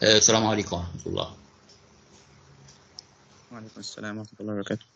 آه، السلام عليكم ورحمة الله وعليكم السلام ورحمة الله وبركاته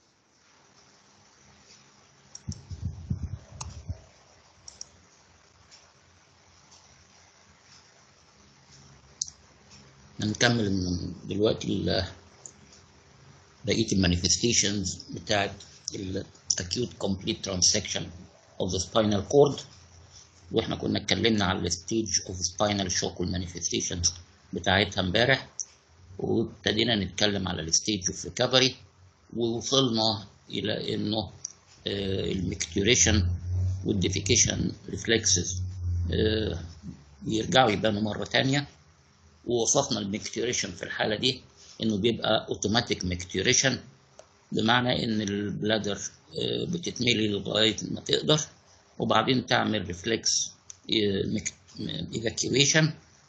هنكمل من دلوقتي ال- بقية المانيفستيشنز بتاعت ال acute complete transection of the spinal cord واحنا كنا اتكلمنا على الستيج اوف spinal shock والمانيفستيشنز بتاعتها امبارح وابتدينا نتكلم على الستيج اوف ريكفري ووصلنا الى انه المكتوريشن والديفيكيشن ريفلكسز بيرجعوا يبانوا مره تانية ووصفنا المكتوريشن في الحاله دي انه بيبقى اوتوماتيك مكتوريشن بمعنى ان البلادر آه، بتتملي لغايه ما تقدر وبعدين تعمل ريفلكس evacuation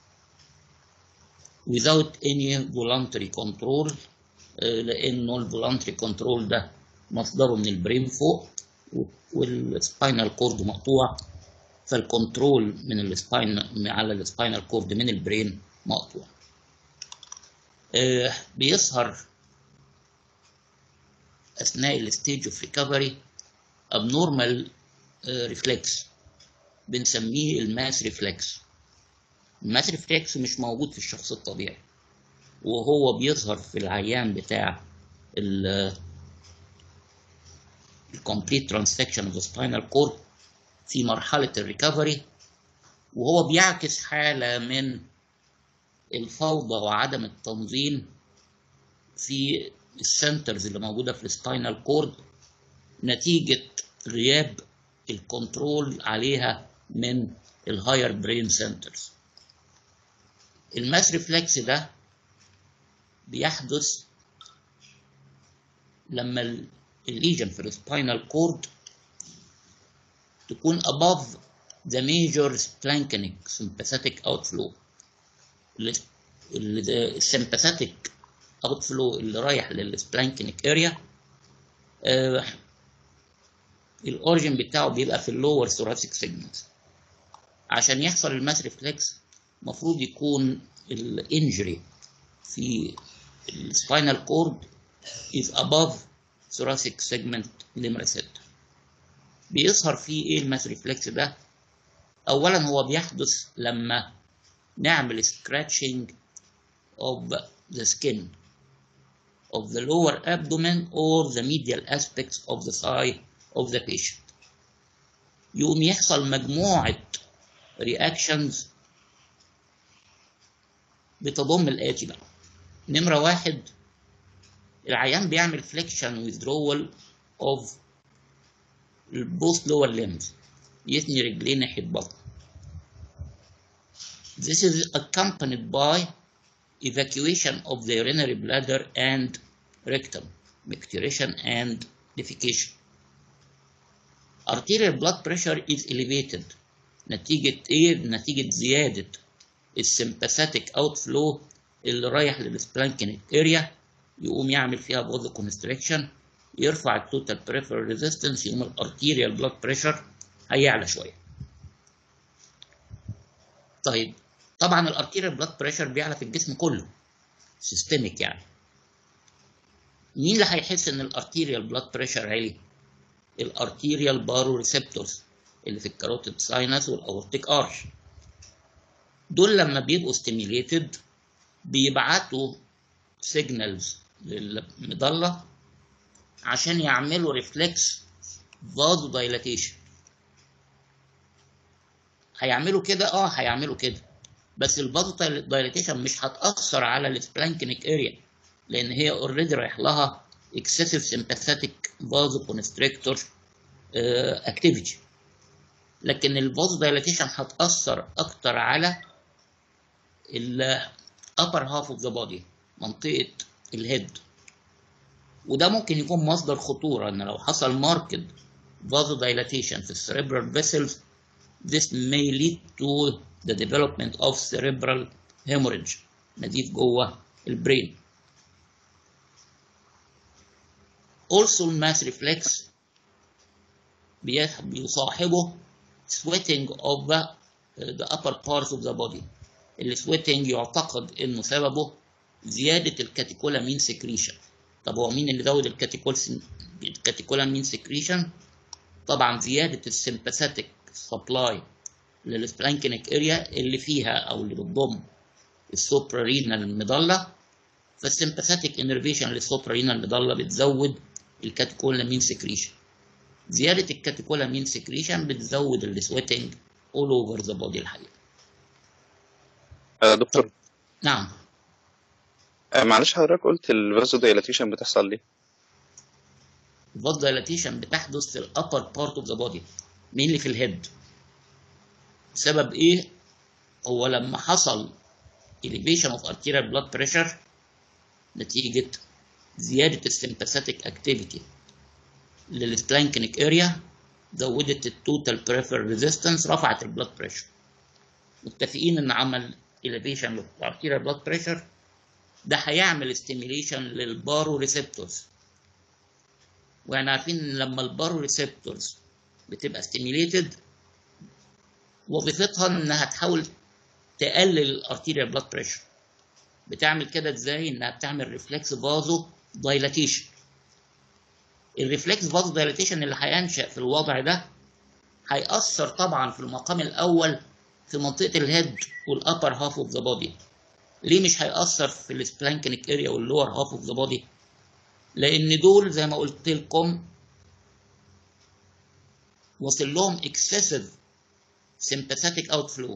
without any voluntary control آه، لانه الفولانتري كنترول ده مصدره من البرين فوق والسباينال كورد مقطوع فالكنترول من السباين على السباينال كورد من البرين مقطوع آه، بيظهر اثناء الستيج اوف ريكفري abnormal ريفلكس بنسميه الماس ريفلكس الماس ريفلكس مش موجود في الشخص الطبيعي وهو بيظهر في العيان بتاع ال complete transection of the spinal cord في مرحلة الريكفري وهو بيعكس حالة من الفوضى وعدم التنظيم في السنترز اللي موجودة في السباينال كورد نتيجة غياب الكنترول عليها من الهاير برين سنترز الماس ريفلكس ده بيحدث لما الليجن في السباينال كورد تكون above the major splanchnic sympathetic outflow السمباثيك اوت فلو اللي رايح للسبلانكنيك اريا آه الاوريجن بتاعه بيبقى في اللور ثوراسيك سيجمنت عشان يحصل الماس ريفلكس المفروض يكون الانجري في السباينال كورد is above thoracic segment نمرة 6 بيظهر فيه ايه الماس ريفلكس ده اولا هو بيحدث لما نعمل scratching of the skin of the lower abdomen or the medial aspects of the thigh of the patient يقوم يحصل مجموعة reactions بتضم الآتي بقى نمرة واحد العيان بيعمل flexion withdrawal of both lower limbs يثني رجليه ناحية بطن This is accompanied by evacuation of the urinary bladder and rectum, micturition and defecation. Arterial blood pressure is elevated نتيجة إيه؟ نتيجة زيادة السمباثيك outflow اللي رايح للسبلانكينيك اريا يقوم يعمل فيها بوز كونستريكشن يرفع التوتال بريفرال ريزيستنس يقوم الارتيريال بلاد بريشر هيعلى شويه. طيب طبعا الارتيريال بلاد بريشر بيعلى في الجسم كله سيستميك يعني مين اللي هيحس ان الارتيريال بلاد بريشر عالي الارتيريال بارو ريسبتورز اللي في الكاروتيد ساينس والاورتيك ارش دول لما بيبقوا ستيميليتد بيبعتوا سيجنالز للمضله عشان يعملوا ريفلكس فازو دايلاتيشن هيعملوا كده اه هيعملوا كده بس الفازو دايليتيشن مش هتأثر على السبلانكنيك اريا لأن هي اوريدي رايح لها excessive sympathetic vasoconstrictor اكتيفيتي لكن الفازو دايليتيشن هتأثر أكتر على ال upper half of the body منطقة الهيد وده ممكن يكون مصدر خطورة إن لو حصل ماركت vasodilation في السريبرال vessels this may lead to the development of cerebral hemorrhage نزيف جوه البرين also mass reflex بيصاحبه sweating of the, the upper parts of the body السويتنج يعتقد انه سببه زياده الكاتيكولامين سكريشن طب هو مين اللي زود الكاتيكول الكاتيكولامين سكريشن طبعا زياده السمباثيك سبلاي للسبلانكينيك اريا اللي فيها او اللي بتضم السوبرارينال ميدالا فالسمباثيك انرفيشن للسوبرارينال ميدالا بتزود الكاتيكولامين سكريشن زياده الكاتيكولامين سكريشن بتزود السويتنج اول اوفر ذا بودي الحقيقه آه دكتور نعم آه معلش حضرتك قلت الفازو دايلاتيشن بتحصل ليه؟ الفاز دايلاتيشن بتحدث في الابر بارت اوف ذا بودي مين اللي في الهيد سبب ايه هو لما حصل elevation of arterial blood pressure نتيجة زيادة السمباثيك اكتيفيتي للسبلانكينيك اريا زودت التوتال بريفر ريزيستنس رفعت البلاد بريشر متفقين ان عمل elevation للارتيريال بلاد بريشر ده هيعمل ستيميليشن للبارو ريسبتورز واحنا عارفين ان لما البارو ريسبتورز بتبقى ستيميليتد وظيفتها انها تحاول تقلل الارتيريال بلاد بريشر بتعمل كده ازاي انها بتعمل ريفلكس فازو دايلاتيشن الريفلكس فازو دايلاتيشن اللي هينشا في الوضع ده هيأثر طبعا في المقام الاول في منطقه الهيد والابر هاف اوف ذا بودي ليه مش هيأثر في السبلانكينيك اريا واللور هاف اوف ذا بودي لان دول زي ما قلت لكم وصل لهم اكسسيف sympathetic outflow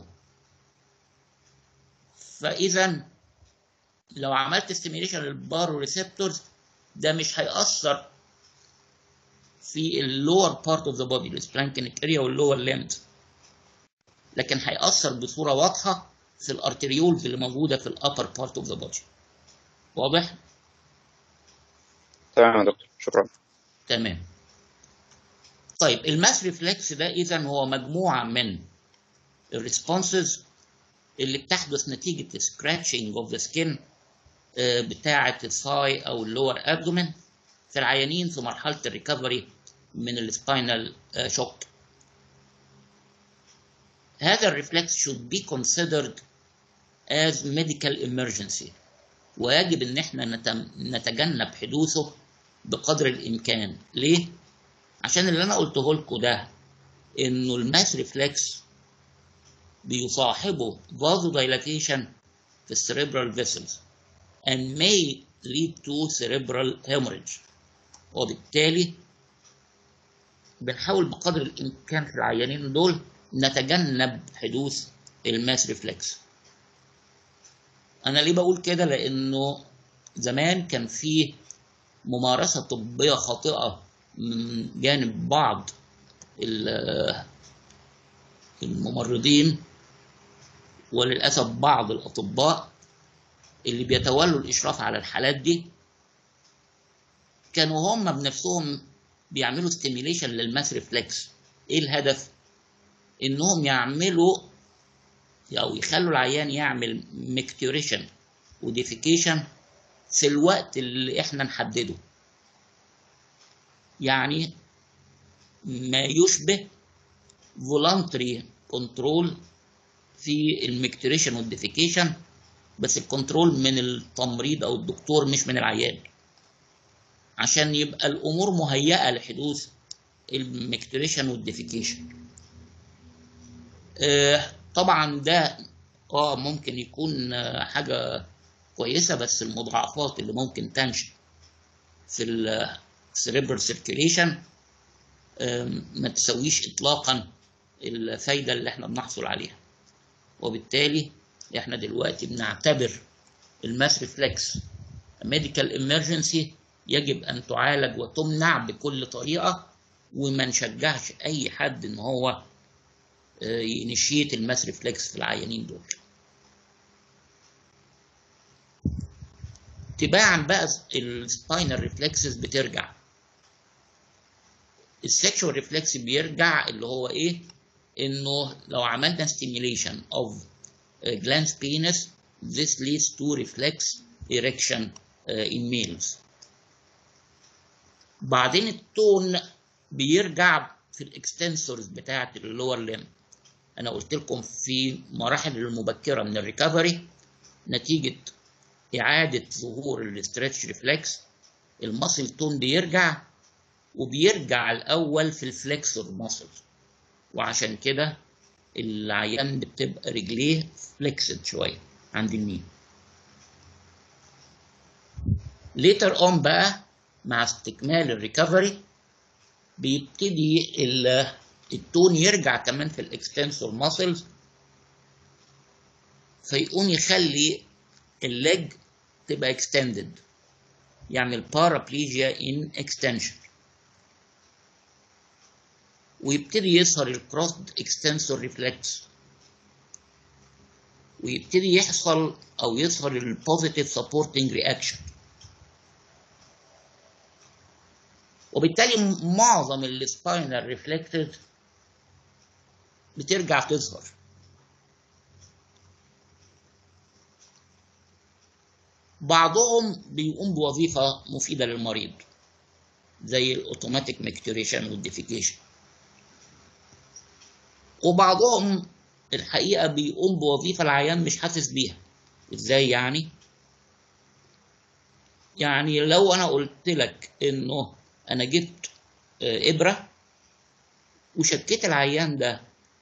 فاذا لو عملت ستيميليشن للبارو ريسبتورز ده مش هيأثر في اللور بارت اوف ذا بودي السبلانكينيك اريا واللور ليمز لكن هيأثر بصورة واضحة في الارتريولز اللي موجودة في الابر بارت اوف ذا بودي واضح؟ تمام يا دكتور شكرا تمام طيب الماس ريفلكس ده اذا هو مجموعة من الريسبونسز اللي بتحدث نتيجة سكراتشنج اوف ذا سكين بتاعة الثاي او اللور ابدومين في العيانين في مرحلة الريكفري من السباينال شوك هذا الريفلكس should be considered as medical emergency ويجب ان احنا نتجنب حدوثه بقدر الامكان ليه عشان اللي انا قلته لكم ده انه الماس ريفلكس بيصاحبه vasodilation في السريبرال vessels and may lead to cerebral hemorrhage وبالتالي بنحاول بقدر الامكان في العيانين دول نتجنب حدوث الماس ريفلكس انا ليه بقول كده لانه زمان كان في ممارسه طبيه خاطئه من جانب بعض الممرضين وللاسف بعض الاطباء اللي بيتولوا الاشراف على الحالات دي كانوا هم بنفسهم بيعملوا ستيميليشن للماس ريفلكس ايه الهدف انهم يعملوا او يخلوا العيان يعمل ميكتوريشن وديفيكيشن في الوقت اللي احنا نحدده يعني ما يشبه voluntary كنترول في الميكتوريشن والديفيكيشن بس الكنترول من التمريض او الدكتور مش من العيان عشان يبقى الامور مهيئه لحدوث الميكتوريشن والديفيكيشن آه طبعا ده اه ممكن يكون آه حاجه كويسه بس المضاعفات اللي ممكن تنشا في السريبرال سيركيليشن آه ما تسويش اطلاقا الفايده اللي احنا بنحصل عليها وبالتالي احنا دلوقتي بنعتبر الماس ريفلكس ميديكال امرجنسي يجب ان تعالج وتمنع بكل طريقه وما نشجعش اي حد ان هو ينشيت الماس ريفلكس في العيانين دول تباعا بقى السباينال ريفلكسز بترجع السكشوال ريفلكس بيرجع اللي هو ايه انه لو عملنا stimulation of glans penis this leads to reflex erection uh, in males بعدين التون بيرجع في الاكستنسورز بتاعه اللور ليم انا قلت لكم في مراحل المبكره من الريكفري نتيجه اعاده ظهور الاسترتش ريفلكس الماسل تون بيرجع وبيرجع الاول في الفلكسور ماسل وعشان كده العيان بتبقى رجليه فليكسد شويه عند النين ليتر اون بقى مع استكمال الريكفري بيبتدي التون يرجع كمان في الاكستنسور ماسلز فيقوم يخلي الليج تبقى اكستندد يعمل بارابليجيا ان اكستنشن ويبتدي يظهر الكروسد اكستنسور ريفلكس ويبتدي يحصل او يظهر البوزيتيف سبورتنج رياكشن وبالتالي معظم السباينال ريفلكتد بترجع تظهر بعضهم بيقوم بوظيفة مفيدة للمريض زي الاوتوماتيك ميكتوريشن والديفيكيشن وبعضهم الحقيقة بيقوم بوظيفة العيان مش حاسس بيها ازاي يعني؟ يعني لو انا قلت لك انه انا جبت ابرة وشكيت العيان ده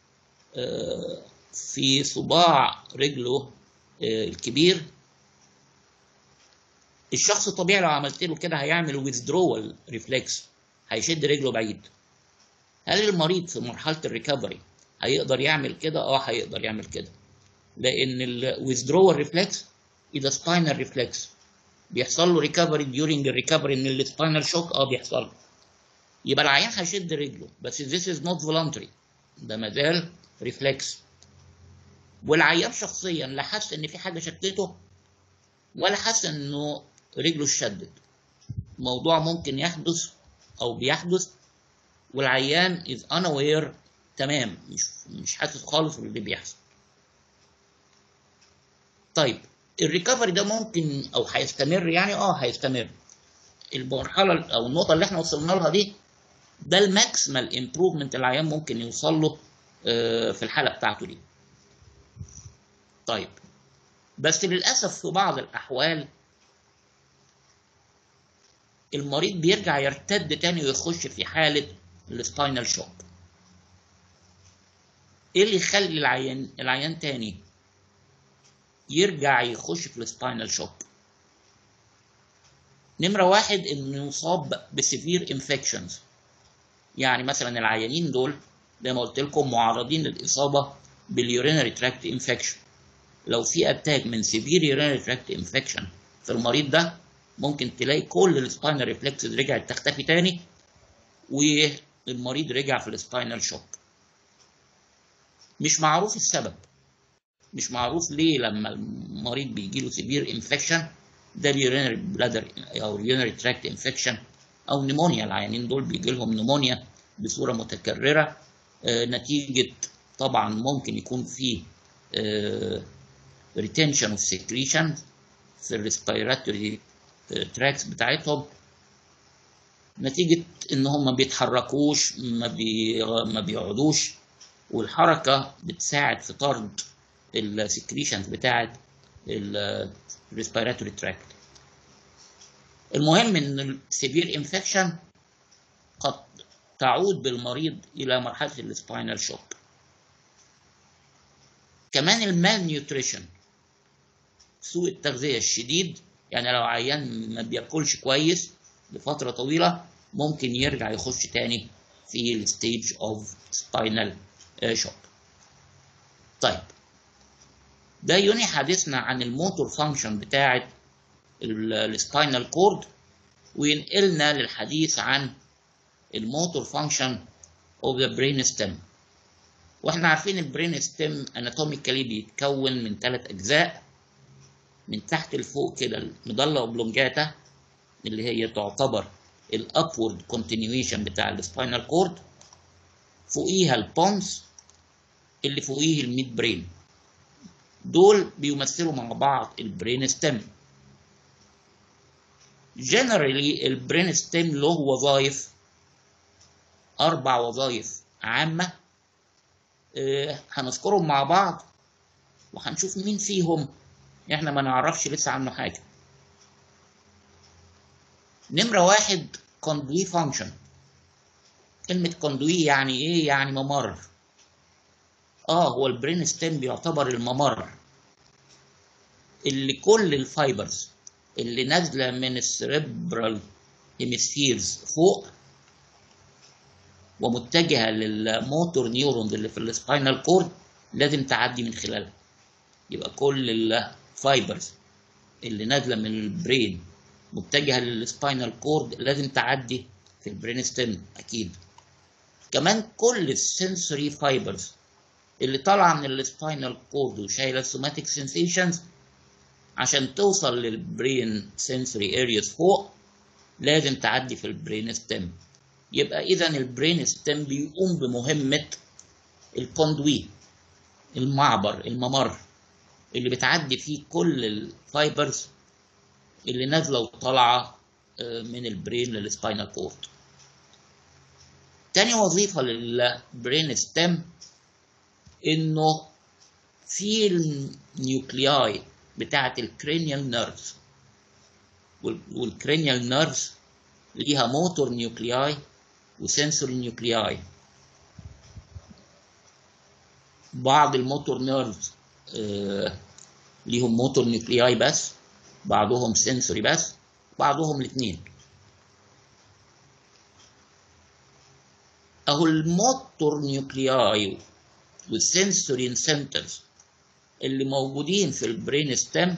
في صباع رجله الكبير الشخص الطبيعي لو عملت له كده هيعمل withdrawal ريفلكس هيشد رجله بعيد هل المريض في مرحلة الريكفري هيقدر يعمل كده؟ اه هيقدر يعمل كده لأن ال withdrawal ريفلكس إذا spinal ريفلكس بيحصل له ريكفري during الريكفري من السباينال شوك اه بيحصل له يبقى العيان هيشد رجله بس this is not voluntary ده مازال ريفلكس والعيان شخصيا لا حس ان في حاجه شدته ولا حس انه رجله اتشدت موضوع ممكن يحدث او بيحدث والعيان is unaware تمام مش مش حاسس خالص باللي بيحصل طيب الريكفري ده ممكن او هيستمر يعني اه هيستمر المرحله او النقطه اللي احنا وصلنا لها دي ده الماكسيمال امبروفمنت العيان ممكن يوصل له في الحاله بتاعته دي طيب بس للاسف في بعض الاحوال المريض بيرجع يرتد تاني ويخش في حاله السباينال شوك ايه اللي يخلي العيان العيان تاني يرجع يخش في السباينال شوك نمرة واحد انه يصاب بسيفير انفكشنز يعني مثلا العيانين دول زي ما قلت لكم معرضين للإصابة باليورينري تراكت انفكشن لو في اتاك من سيفير يورينري تراكت انفكشن في المريض ده ممكن تلاقي كل السباينال ريفلكسز رجعت تختفي تاني والمريض رجع في السباينال شوك مش معروف السبب مش معروف ليه لما المريض بيجي له سيفير انفكشن ده اليورينري بلادر او اليورينري تراكت انفكشن او نيمونيا العيانين دول بيجي لهم نيمونيا بصوره متكرره آه نتيجه طبعا ممكن يكون في ريتنشن اوف سكريشن في الريسبيراتوري تراكس بتاعتهم نتيجه ان هم ما بيتحركوش ما, بي... ما بيقعدوش والحركه بتساعد في طرد السكريشنز بتاعت الريسبيراتوري تراكت المهم ان السيفير انفكشن قد تعود بالمريض الى مرحله السباينال شوك كمان المال نيوتريشن سوء التغذيه الشديد يعني لو عيان ما بياكلش كويس لفتره طويله ممكن يرجع يخش تاني في الستيج اوف سباينال شوك طيب ده يوني حديثنا عن الموتور فانكشن بتاعه السباينال كورد وينقلنا للحديث عن الموتور فانكشن اوف ذا برين ستيم واحنا عارفين البرين ستيم اناتوميكالي بيتكون من ثلاث اجزاء من تحت لفوق كده المضله اوبلونجاتا اللي هي تعتبر الابورد كونتينيويشن بتاع السباينال كورد فوقيها البونز اللي فوقيه الميد برين دول بيمثلوا مع بعض البرين ستيم generally البرين ستيم له وظائف أربع وظائف عامة آه، هنذكرهم مع بعض وهنشوف مين فيهم احنا ما نعرفش لسه عنه حاجة نمرة واحد كوندوي فانكشن كلمة كوندوي يعني ايه؟ يعني ممر اه هو البرين ستيم بيعتبر الممر اللي كل الفايبرز اللي نازلة من السريبرال هيمسفيرز فوق ومتجهة للموتور نيورونز اللي في السباينال كورد لازم تعدي من خلالها يبقى كل الفايبرز اللي نازلة من البرين متجهة للسباينال كورد لازم تعدي في البرين ستيم أكيد كمان كل السنسوري فايبرز اللي طالعة من السباينال كورد وشايلة السوماتيك سنسيشنز عشان توصل للبرين سنسوري ارياز فوق لازم تعدي في البرين ستيم يبقى اذا البرين ستيم بيقوم بمهمة الكوندوي المعبر الممر اللي بتعدي فيه كل الفايبرز اللي نازلة وطالعة من البرين للسباينال كورد تاني وظيفة للبرين ستيم انه في النيوكلياي بتاعة الكرينيال نيرفز والكرينيال نيرفز ليها موتور نيوكلياي وسنسوري نيوكلياي بعض الموتور نيرفز آه ليهم موتور نيوكلياي بس بعضهم سنسوري بس بعضهم الاثنين اهو الموتور نيوكلياي والسنسوري سنترز اللي موجودين في البرين ستيم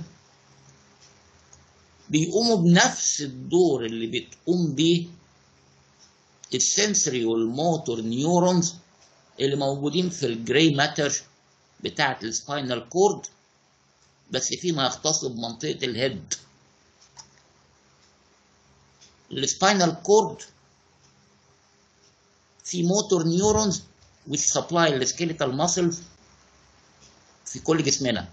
بيقوموا بنفس الدور اللي بتقوم بيه السنسوري والموتور نيورونز اللي موجودين في الجراي ماتر بتاعة السباينال كورد بس فيما يختص بمنطقة الهيد السباينال كورد في موتور نيورونز which supply the skeletal muscles في كل جسمنا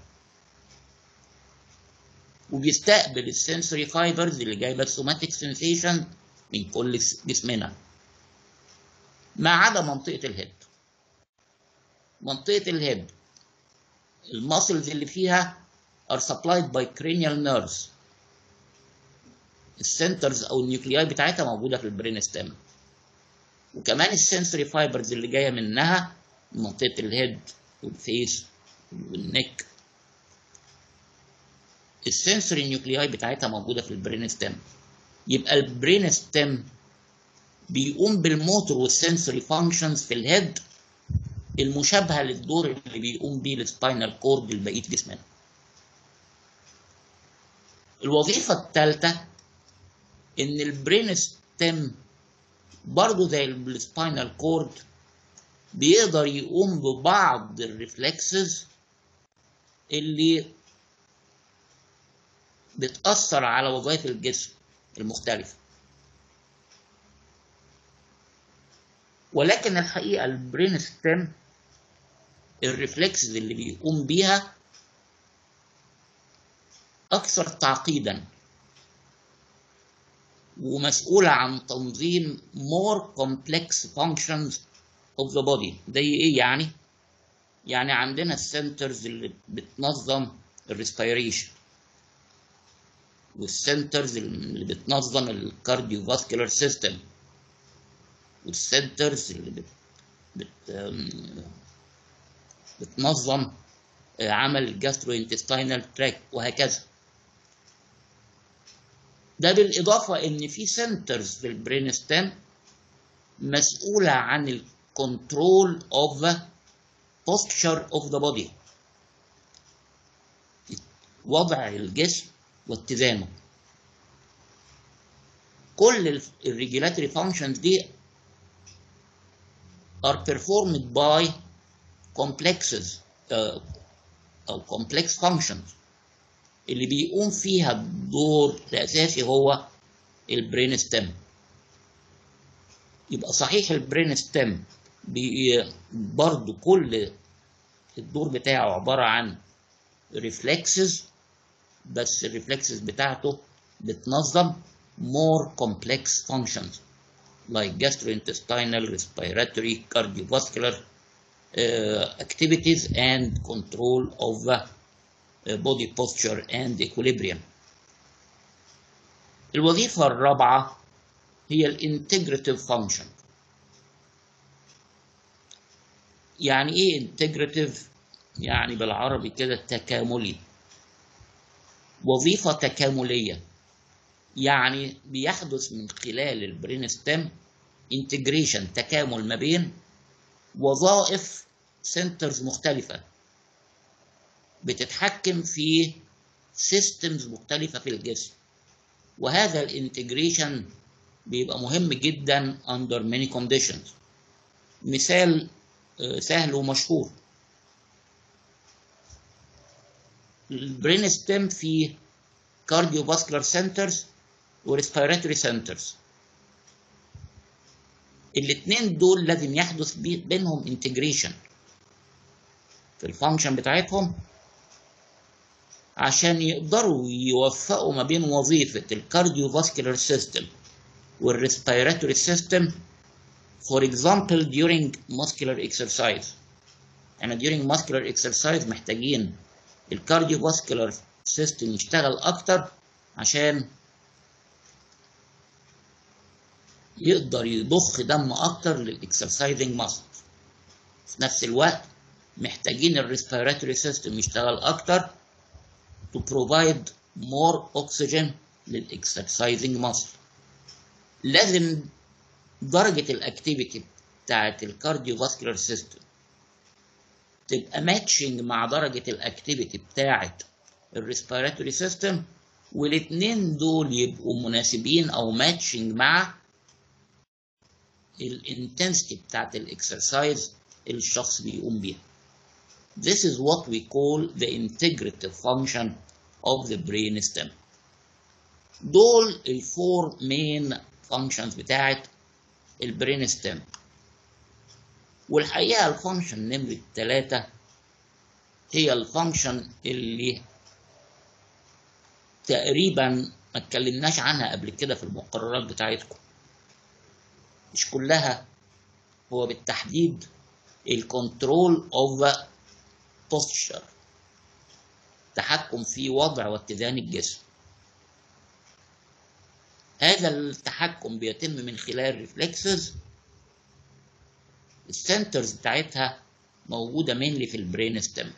وبيستقبل السنسوري فايبرز اللي جايبه السوماتيك سنسيشن من كل جسمنا ما عدا منطقة الهيد منطقة الهيد الماسلز اللي فيها are supplied by cranial nerves السنترز او النيوكلياي بتاعتها موجودة في البرين ستيم وكمان السنسوري فايبرز اللي جاية منها منطقة الهيد والفيس والنك السنسوري نيوكلياي بتاعتها موجودة في البرين ستيم يبقى البرين ستيم بيقوم بالموتور والسنسوري فانكشنز في الهيد المشابهة للدور اللي بيقوم بيه السباينال كورد لبقية جسمنا الوظيفة الثالثة إن البرين ستيم برضه زي السباينال كورد بيقدر يقوم ببعض الريفلكسز اللي بتأثر على وظائف الجسم المختلفة ولكن الحقيقة البرين ستيم الريفلكسز اللي بيقوم بيها أكثر تعقيدا ومسؤولة عن تنظيم more complex functions of the body زي إيه يعني؟ يعني عندنا السنترز اللي بتنظم الريسبيريشن والسنترز اللي بتنظم الكارديو فاسكولار سيستم والسنترز اللي بت... بت... بتنظم عمل الجاسترو انتستينال تراك وهكذا ده بالإضافة إن في سنترز في البرين ستيم مسؤولة عن الكنترول of the posture of the body وضع الجسم واتزانه كل الريجولاتوري فانكشنز دي are performed by complexes uh, أو complex functions اللي بيقوم فيها الدور الأساسي هو البرين ستيم يبقى صحيح البرين ستيم برضو كل الدور بتاعه عبارة عن ريفلكسز بس الريفلكسز بتاعته بتنظم more complex functions like gastrointestinal, respiratory, cardiovascular uh, activities and control of uh, body posture and equilibrium. الوظيفة الرابعة هي الانتجريتيف فانكشن. يعني ايه انتجريتيف؟ يعني بالعربي كده تكاملي. وظيفة تكاملية. يعني بيحدث من خلال البرين ستيم انتجريشن تكامل ما بين وظائف سنترز مختلفة بتتحكم في سيستمز مختلفة في الجسم وهذا الانتجريشن بيبقى مهم جدا under many conditions مثال سهل ومشهور البرين ستيم في cardiovascular centers وريسبيراتوري سنترز الاثنين دول لازم يحدث بينهم انتجريشن في الفانكشن بتاعتهم عشان يقدروا يوفقوا ما بين وظيفة الكارديوفاسكولار سيستم والريسبيراتوري سيستم for example during muscular exercise احنا during muscular exercise محتاجين الكارديوفاسكولار سيستم يشتغل اكتر عشان يقدر يضخ دم اكتر للاكسرسايزنج ماسل في نفس الوقت محتاجين الريسبيراتوري سيستم يشتغل اكتر to provide more oxygen للاكسرسايزنج ماسل لازم درجة الاكتيفيتي بتاعت الكارديوفاسكولار سيستم تبقى ماتشنج مع درجة الاكتيفيتي بتاعت الريسبيراتوري سيستم والاتنين دول يبقوا مناسبين او ماتشنج مع الانتنسيتي بتاعت الاكسرسايز اللي الشخص بيقوم بيها. This is what we call the integrative function of the brain stem. دول الفور مين functions بتاعت البرين ستيم. والحقيقة الفانكشن نمرة ثلاثة هي الفانكشن اللي تقريبا ما اتكلمناش عنها قبل كده في المقررات بتاعتكم. مش كلها هو بالتحديد الكنترول اوف posture تحكم في وضع واتزان الجسم هذا التحكم بيتم من خلال ريفلكسز السنترز بتاعتها موجودة مينلي في البرين ستيم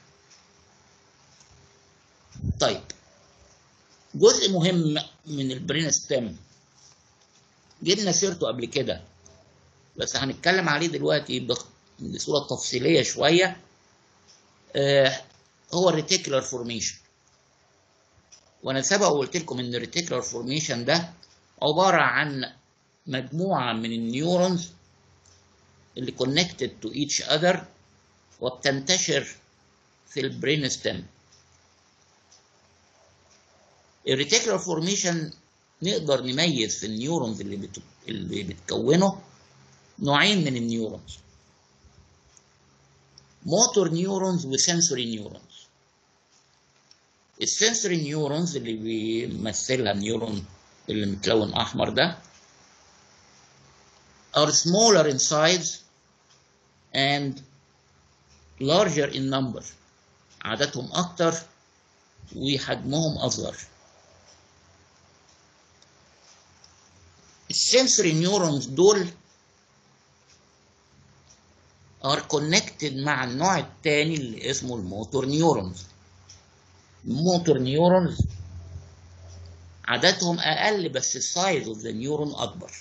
طيب جزء مهم من البرين ستيم جبنا سيرته قبل كده بس هنتكلم عليه دلوقتي بصورة تفصيلية شوية آه هو الريتيكولار فورميشن وانا سبق وقلت لكم ان الريتيكولار فورميشن ده عبارة عن مجموعة من النيورونز اللي connected to each other وبتنتشر في البرين ستيم الريتيكولار فورميشن نقدر نميز في النيورونز اللي بت... اللي بتكونه نوعين من النيورونز موتور نيورونز وسنسوري نيورونز السنسوري نيورونز اللي بيمثلها النيورون اللي متلون احمر ده are smaller in size and larger in number عددهم اكتر وحجمهم اصغر السنسوري نيورونز دول are connected مع النوع الثاني اللي اسمه الموتور نيورونز الموتور نيورونز عددهم اقل بس السايز اوف ذا نيورون اكبر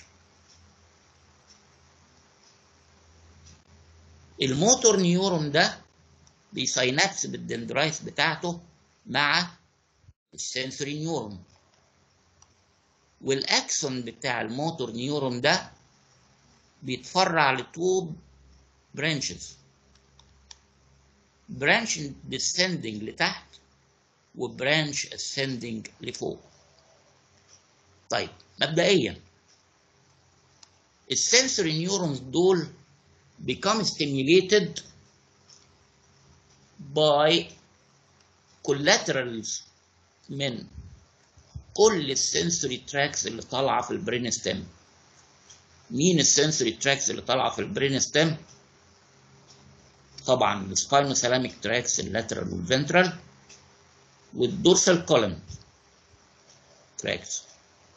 الموتور نيورون ده بيساينابس بالدندرايتس بتاعته مع السنسوري نيورون والاكسون بتاع الموتور نيورون ده بيتفرع لتو برانشز برانش descending لتحت وبرانش ascending لفوق طيب مبدئيا السنسوري نيورونز دول become stimulated by collaterals من كل السنسوري تراكس اللي طالعه في البرين ستيم مين السنسوري تراكس اللي طالعه في البرين ستيم طبعا السباينوثالاميك تراكس اللاترال والفنترال والدورسال كولم تراكس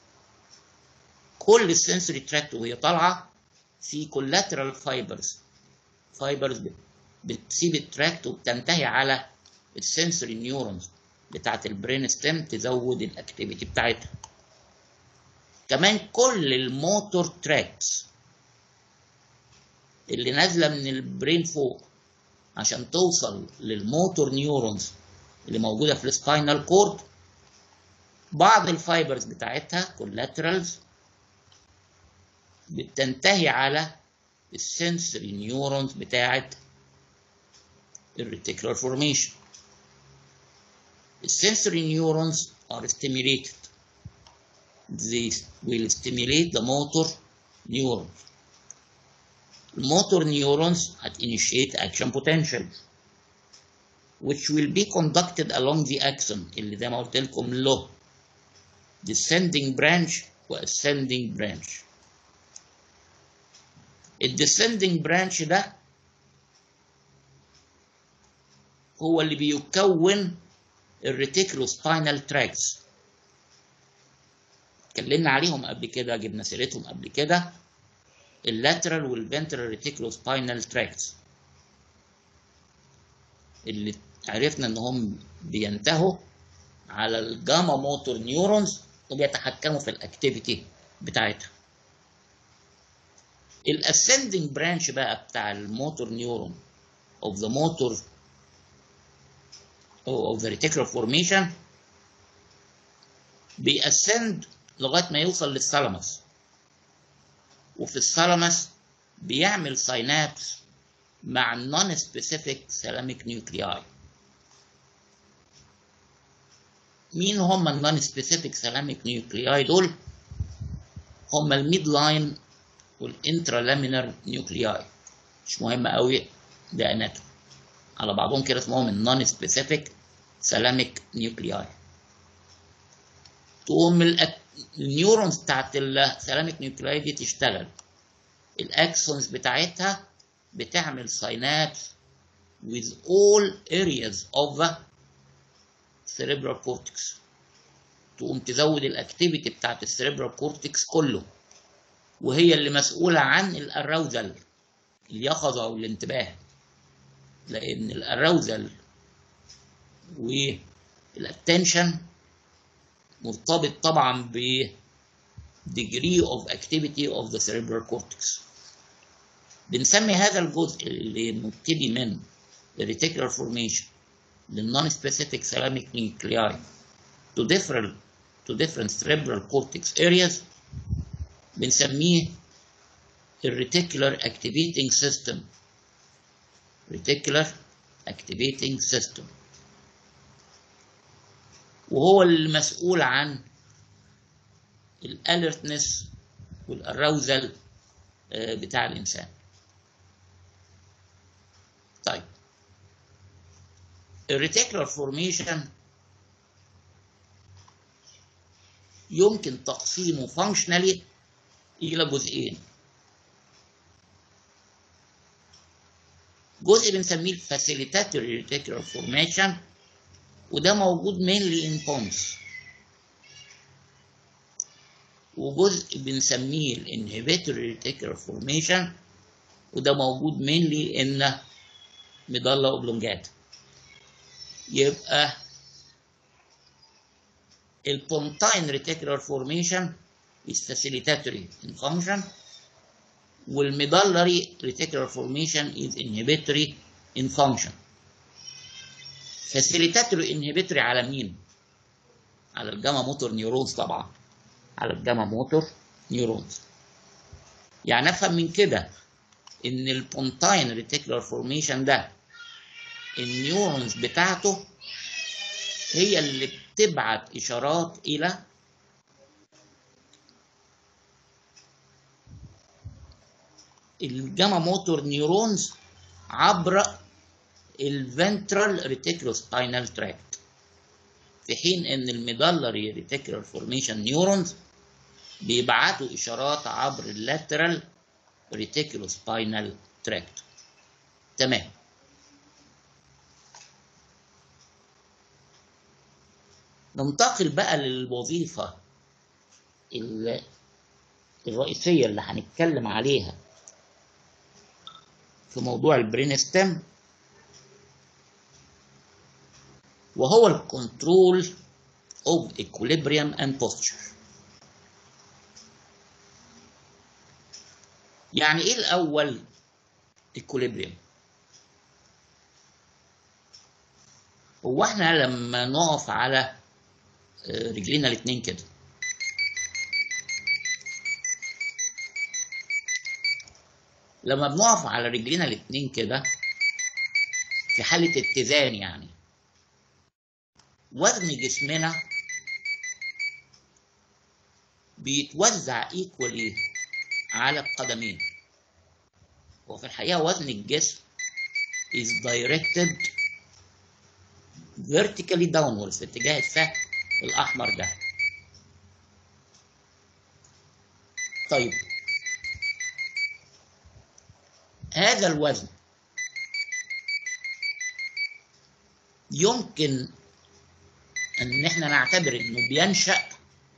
كل السنسوري تراكت وهي طالعه في كولاترال فايبرز فايبرز بتسيب التراكت وبتنتهي على السنسوري نيورونز بتاعت البرين ستيم تزود الاكتيفيتي بتاعتها كمان كل الموتور تراكس اللي نازله من البرين فوق عشان توصل للموتور نيورونز اللي موجوده في السباينال كورد بعض الفايبرز بتاعتها كولاترالز بتنتهي على السنسوري نيورونز بتاعت الريتيكولار فورميشن السنسوري neurons are stimulated they will stimulate the motor neurons motor neurons at initiate action potential which will be conducted along the axon اللي زي ما قلت لكم له descending branch و ascending branch الديسندنج برانش ده هو اللي بيكون الريتيكولو سباينال تراكس اتكلمنا عليهم قبل كده جبنا سيرتهم قبل كده اللاترال والفنترال ريتيكولو سباينال تراكس اللي عرفنا ان هم بينتهوا على الجاما موتور نيورونز وبيتحكموا في الاكتيفيتي بتاعتها الاسcending برانش بقى بتاع الموتور نيورون of the motor of the reticular formation بيأسند لغاية ما يوصل للثالاموس وفي الثالاموس بيعمل ساينابس مع النون سبيسيفيك سيراميك نيوكلياي مين هم النون سبيسيفيك سيراميك نيوكلياي دول هم الميد لاين والانترالامينر نيوكلياي مش مهم قوي ده اناتوم على بعضهم كده اسمهم النون سبيسيفيك سيراميك نيوكلياي تقوم الأك... النيورونز بتاعت السيراميك نيوكلياي دي تشتغل الاكسونز بتاعتها بتعمل ساينابس with all areas of the cerebral cortex تقوم تزود الاكتيفيتي بتاعت السيريبرال كورتكس كله وهي اللي مسؤولة عن الأراوزل اليقظة أو الانتباه لأن الأراوزل والاتنشن مرتبط طبعا ب degree of activity of the cerebral cortex بنسمي هذا الجزء اللي مبتدي من الريتيكولار formation للنون specific ceramic nuclei to different to different cerebral cortex areas بنسميه الريتيكولار activating system reticular activating system وهو المسؤول عن الالرتنس والاراوزل بتاع الانسان طيب الريتيكولار فورميشن يمكن تقسيمه فانكشنالي الى جزئين جزء بنسميه الفاسيليتاتوري ريتيكولار فورميشن وده موجود mainly in bones وجزء بنسميه الانهبيتوري ريتيكولار فورميشن وده موجود mainly in ميدالا اوبلونجاتا يبقى البونتاين ريتيكولار فورميشن is facilitatory in function والميدالري reticular formation is inhibitory in function facilitatory inhibitory على مين؟ على الجاما موتور نيورونز طبعا على الجاما موتور نيورونز يعني افهم من كده ان البونتاين ريتيكولار فورميشن ده النيورونز بتاعته هي اللي بتبعت اشارات الى الجاما موتور نيورونز عبر الفنترال ريتيكولو سباينال تراكت في حين ان الميدالري ريتيكولار فورميشن نيورونز بيبعتوا اشارات عبر اللاترال ريتيكولو سباينال تراكت تمام ننتقل بقى للوظيفة ال- الرئيسية اللي هنتكلم عليها في موضوع البرين ستيم وهو الكنترول of equilibrium and posture يعني ايه الاول equilibrium هو احنا لما نقف على آه، رجلينا الاتنين كده لما بنقف على رجلينا الاتنين كده في حالة اتزان يعني وزن جسمنا بيتوزع ايكوالي على القدمين هو في الحقيقة وزن الجسم is directed vertically downwards في اتجاه السهم الأحمر ده طيب هذا الوزن يمكن ان احنا نعتبر انه بينشأ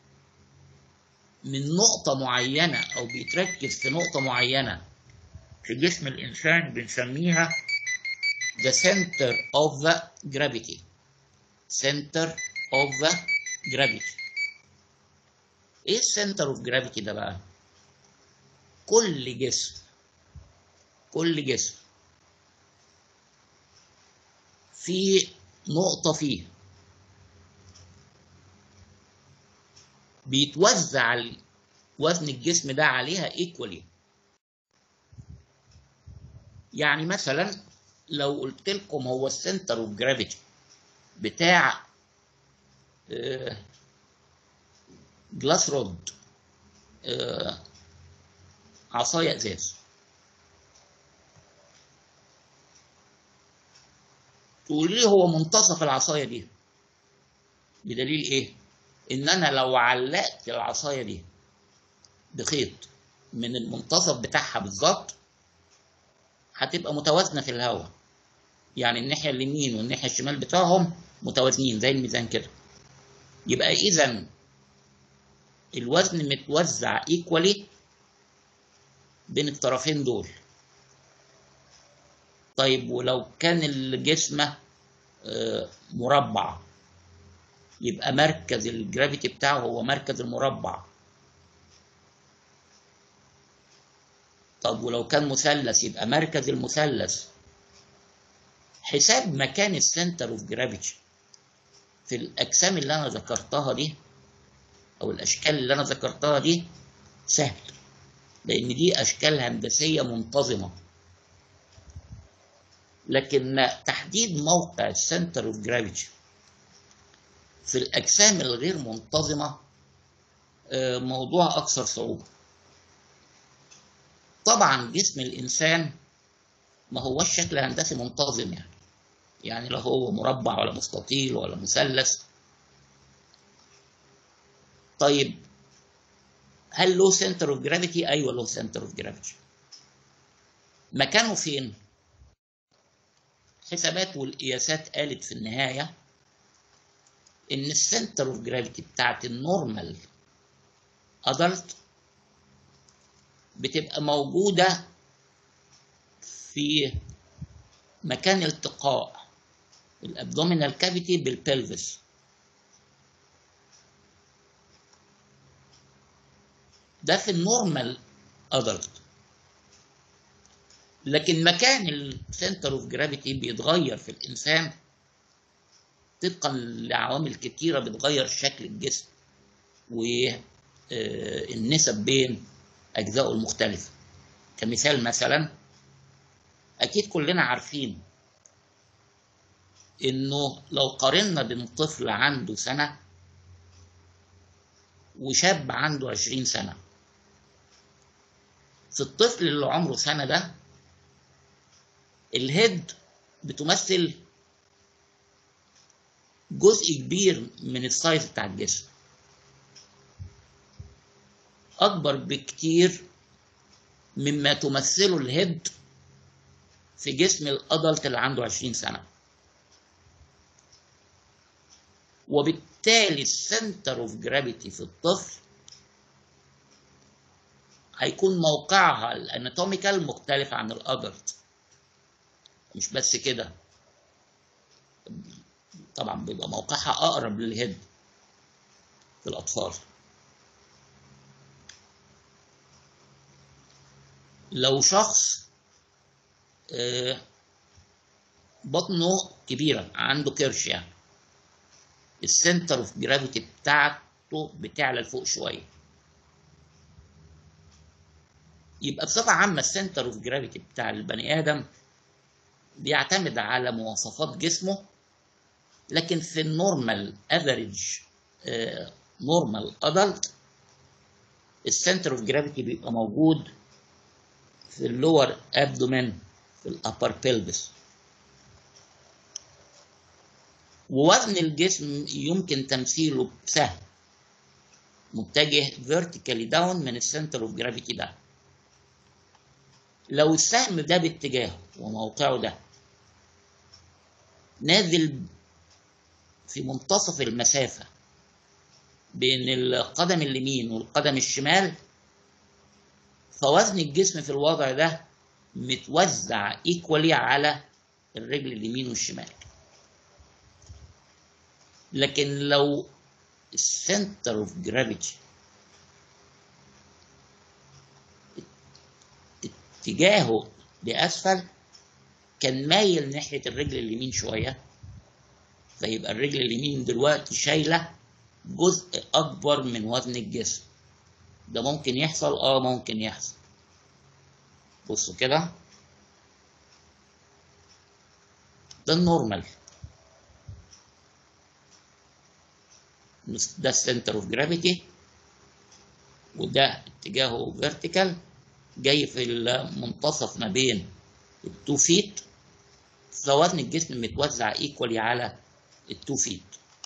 من نقطة معينة او بيتركز في نقطة معينة في جسم الانسان بنسميها the center of the gravity center of the gravity ايه السنتر اوف جرافيتي ده بقى كل جسم كل جسم في نقطة فيه بيتوزع ال- وزن الجسم ده عليها ايكوالي يعني مثلا لو قلت لكم هو السنتر اوف جرافيتي بتاع جلاس رود عصاية ازاز تقول لي هو منتصف العصاية دي بدليل ايه ان انا لو علقت العصاية دي بخيط من المنتصف بتاعها بالظبط هتبقى متوازنة في الهواء يعني الناحية اليمين والناحية الشمال بتاعهم متوازنين زي الميزان كده يبقى اذا الوزن متوزع ايكوالي بين الطرفين دول طيب ولو كان الجسم آه، مربع يبقى مركز الجرافيتي بتاعه هو مركز المربع طب ولو كان مثلث يبقى مركز المثلث حساب مكان السنتر اوف جرافيتي في الاجسام اللي انا ذكرتها دي او الاشكال اللي انا ذكرتها دي سهل لان دي اشكال هندسيه منتظمه لكن تحديد موقع السنتر اوف جرافيتي في الاجسام الغير منتظمه آه، موضوع اكثر صعوبه طبعا جسم الانسان ما هوش شكل هندسي منتظم يعني يعني لا هو مربع ولا مستطيل ولا مثلث طيب هل له سنتر اوف جرافيتي ايوه له سنتر اوف جرافيتي مكانه فين حسابات والقياسات قالت في النهايه ان السنتر اوف جرافيتي بتاعت النورمال ادلت بتبقى موجوده في مكان التقاء الابدومينال كافيتي بالبلفس ده في النورمال ادلت لكن مكان السنتر اوف جرافيتي بيتغير في الانسان طبقا لعوامل كتيره بتغير شكل الجسم والنسب بين اجزائه المختلفه كمثال مثلا اكيد كلنا عارفين انه لو قارنا بين طفل عنده سنه وشاب عنده عشرين سنه في الطفل اللي عمره سنه ده الهيد بتمثل جزء كبير من السايز بتاع الجسم اكبر بكتير مما تمثله الهيد في جسم الادلت اللي عنده 20 سنه وبالتالي وبالتالي السنتر اوف جرافيتي في الطفل هيكون موقعها الاناتوميكال مختلف عن الادلت مش بس كده طبعا بيبقى موقعها اقرب للهيد في الاطفال لو شخص آه، بطنه كبيرة عنده كرش يعني السنتر اوف جرافيتي بتاعته بتعلى لفوق شوية يبقى بصفة عامة السنتر اوف جرافيتي بتاع البني آدم بيعتمد على مواصفات جسمه لكن في النورمال افريج نورمال ادلت السنتر اوف جرافيتي بيبقى موجود في اللور ابدومين في الابر بيلفس ووزن الجسم يمكن تمثيله بسهم متجه فيرتيكالي داون من السنتر اوف جرافيتي ده لو السهم ده باتجاهه وموقعه ده نازل في منتصف المسافة بين القدم اليمين والقدم الشمال فوزن الجسم في الوضع ده متوزع ايكوالي على الرجل اليمين والشمال لكن لو السنتر اوف جرافيتي اتجاهه لاسفل كان مايل ناحيه الرجل اليمين شويه فيبقى الرجل اليمين دلوقتي شايله جزء اكبر من وزن الجسم ده ممكن يحصل اه ممكن يحصل بصوا كده ده النورمال ده السنتر اوف جرافيتي وده اتجاهه فيرتيكال جاي في المنتصف ما بين التو فيت فوزن الجسم متوزع ايكوالي على التو فيت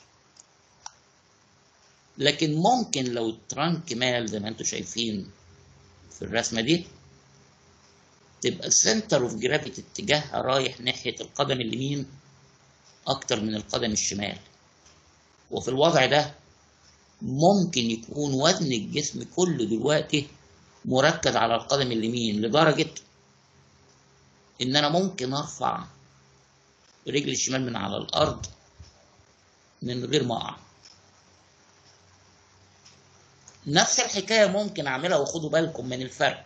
لكن ممكن لو الترانك مال زي ما انتم شايفين في الرسمه دي تبقى السنتر اوف جرافيتي اتجاهها رايح ناحيه القدم اليمين اكتر من القدم الشمال وفي الوضع ده ممكن يكون وزن الجسم كله دلوقتي مركز على القدم اليمين لدرجة إن أنا ممكن أرفع رجل الشمال من على الأرض من غير ما أقع نفس الحكاية ممكن أعملها وخدوا بالكم من الفرق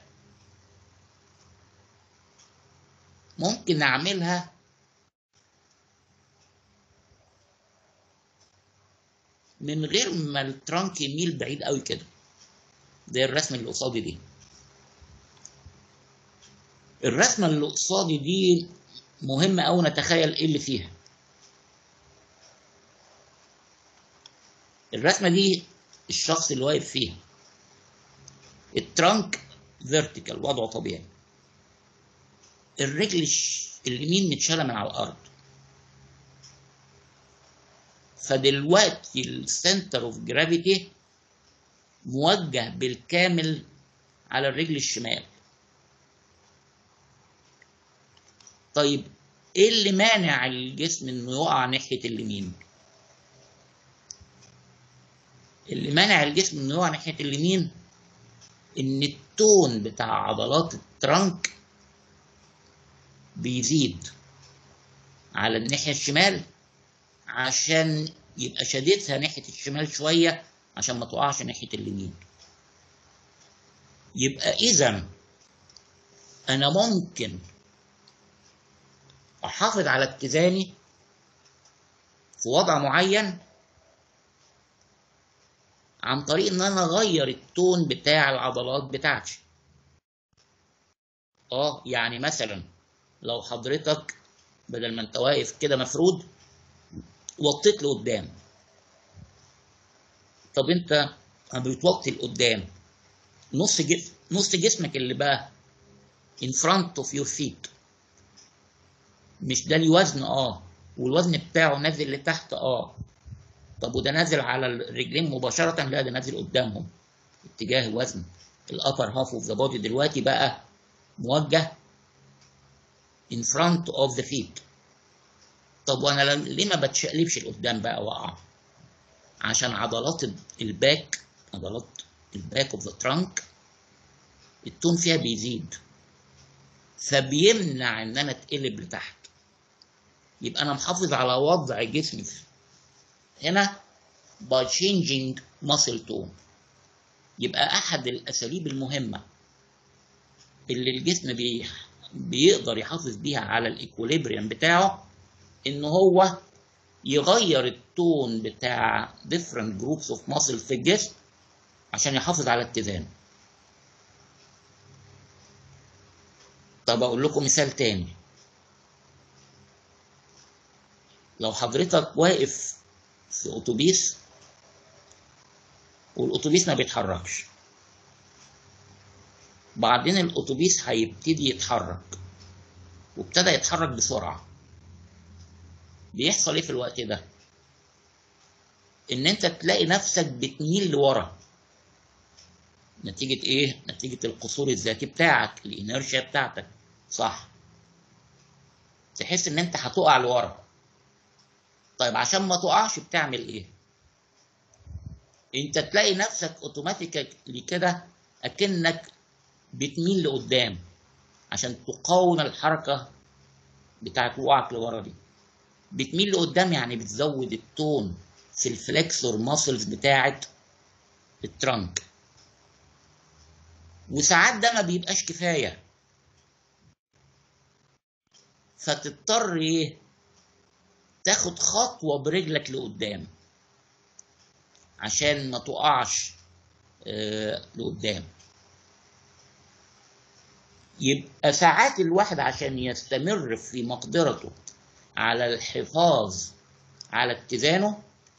ممكن أعملها من غير ما الترانك يميل بعيد قوي كده زي الرسمة اللي قصادي دي الرسمة اللي قصادي دي مهمة أوي نتخيل إيه اللي فيها الرسمة دي الشخص اللي واقف فيها الترانك فيرتيكال وضعه طبيعي الرجل اليمين متشالة من على الأرض فدلوقتي السنتر اوف جرافيتي موجه بالكامل على الرجل الشمال طيب ايه اللي مانع الجسم انه يقع ناحيه اليمين اللي مانع الجسم انه يقع ناحيه اليمين ان التون بتاع عضلات الترنك بيزيد على الناحيه الشمال عشان يبقى شديدها ناحيه الشمال شويه عشان ما تقعش ناحيه اليمين يبقى اذا انا ممكن احافظ على اتزاني في وضع معين عن طريق ان انا اغير التون بتاع العضلات بتاعتي اه يعني مثلا لو حضرتك بدل ما انت واقف كده مفرود وطيت لقدام طب انت بتوطي لقدام نص جسم نص جسمك اللي بقى in front of your feet مش ده الوزن اه والوزن بتاعه نازل لتحت اه طب وده نازل على الرجلين مباشرة لا ده نازل قدامهم اتجاه الوزن الابر هاف اوف ذا بودي دلوقتي بقى موجه in front of the feet طب وانا ليه ما بتشقلبش لقدام بقى واقع عشان عضلات الباك عضلات الباك اوف ذا ترانك التون فيها بيزيد فبيمنع ان انا اتقلب لتحت يبقى انا محافظ على وضع جسمي هنا by changing muscle tone يبقى احد الاساليب المهمه اللي الجسم بي بيقدر يحافظ بيها على الايكوليبريم بتاعه ان هو يغير التون بتاع different groups of muscle في الجسم عشان يحافظ على اتزانه طب اقول لكم مثال تاني لو حضرتك واقف في اتوبيس والاتوبيس ما بيتحركش بعدين الاتوبيس هيبتدي يتحرك وابتدى يتحرك بسرعه بيحصل ايه في الوقت ده ان انت تلاقي نفسك بتميل لورا نتيجة ايه؟ نتيجة القصور الذاتي بتاعك الانرشيا بتاعتك صح تحس ان انت هتقع لورا طيب عشان ما تقعش بتعمل ايه؟ انت تلاقي نفسك اوتوماتيكالي كده اكنك بتميل لقدام عشان تقاوم الحركة بتاعت وقعك لورا دي بتميل لقدام يعني بتزود التون في الفلكسور ماسلز بتاعت الترنك وساعات ده ما بيبقاش كفاية فتضطر ايه تاخد خطوة برجلك لقدام عشان ما تقعش آه لقدام يبقى ساعات الواحد عشان يستمر في مقدرته على الحفاظ على اتزانه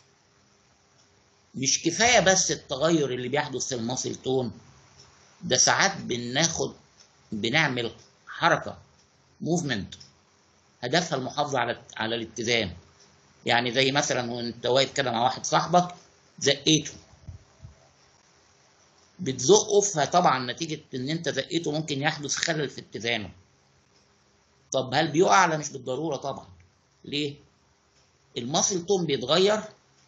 مش كفاية بس التغير اللي بيحدث في الماسل تون ده ساعات بناخد بنعمل حركة موفمنت هدفها المحافظة على على الاتزان يعني زي مثلا وانت واقف كده مع واحد صاحبك زقيته بتزقه فطبعا نتيجة ان انت زقيته ممكن يحدث خلل في اتزانه طب هل بيقع لا مش بالضرورة طبعا ليه الماسل تون بيتغير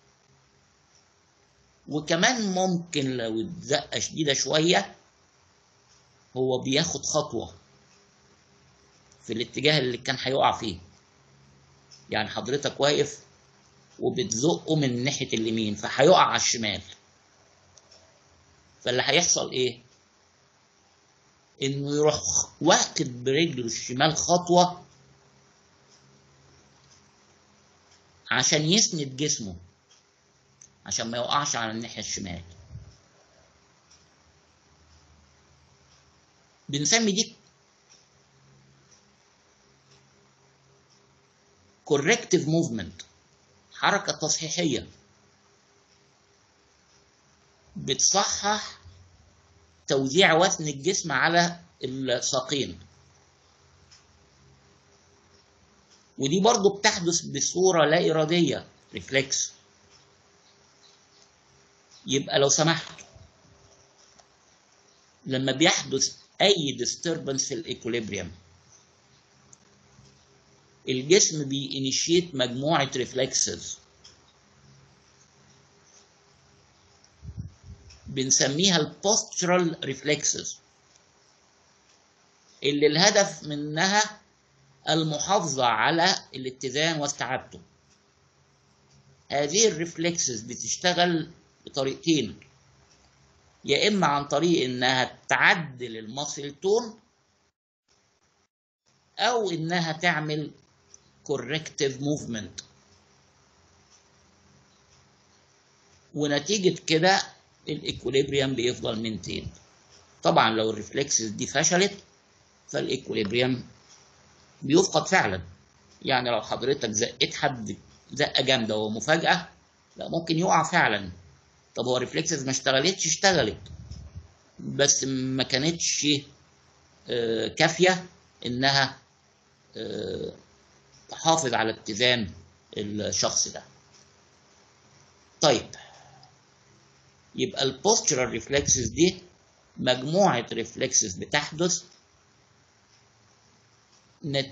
وكمان ممكن لو الزقة شديدة شوية هو بياخد خطوة في الاتجاه اللي كان هيقع فيه يعني حضرتك واقف وبتزقه من ناحية اليمين فهيقع على الشمال فاللي هيحصل ايه انه يروح واخد برجله الشمال خطوة عشان يسند جسمه عشان ما يوقعش على الناحية الشمال بنسمي دي corrective movement حركة تصحيحية بتصحح توزيع وزن الجسم على الساقين ودي برضو بتحدث بصورة لا إرادية ريفلكس يبقى لو سمحت لما بيحدث أي disturbance في الإيكوليبريم الجسم بينيشيت مجموعة ريفلكسز بنسميها البوسترال ريفلكسز اللي الهدف منها المحافظة على الاتزان واستعادته هذه الريفلكسز بتشتغل بطريقتين يا إما عن طريق إنها تعدل الماسل تون أو إنها تعمل corrective movement ونتيجة كده الايكوليبريم بيفضل مينتين طبعا لو الريفلكسز دي فشلت فالايكوليبريم بيفقد فعلا يعني لو حضرتك زقيت حد زقه جامده ومفاجاه لا ممكن يقع فعلا طب هو الريفلكسز ما اشتغلتش اشتغلت بس ما كانتش آه كافيه انها آه تحافظ على اتزان الشخص ده طيب يبقى البوسترال ريفلكسز دي مجموعة ريفلكسز بتحدث نت...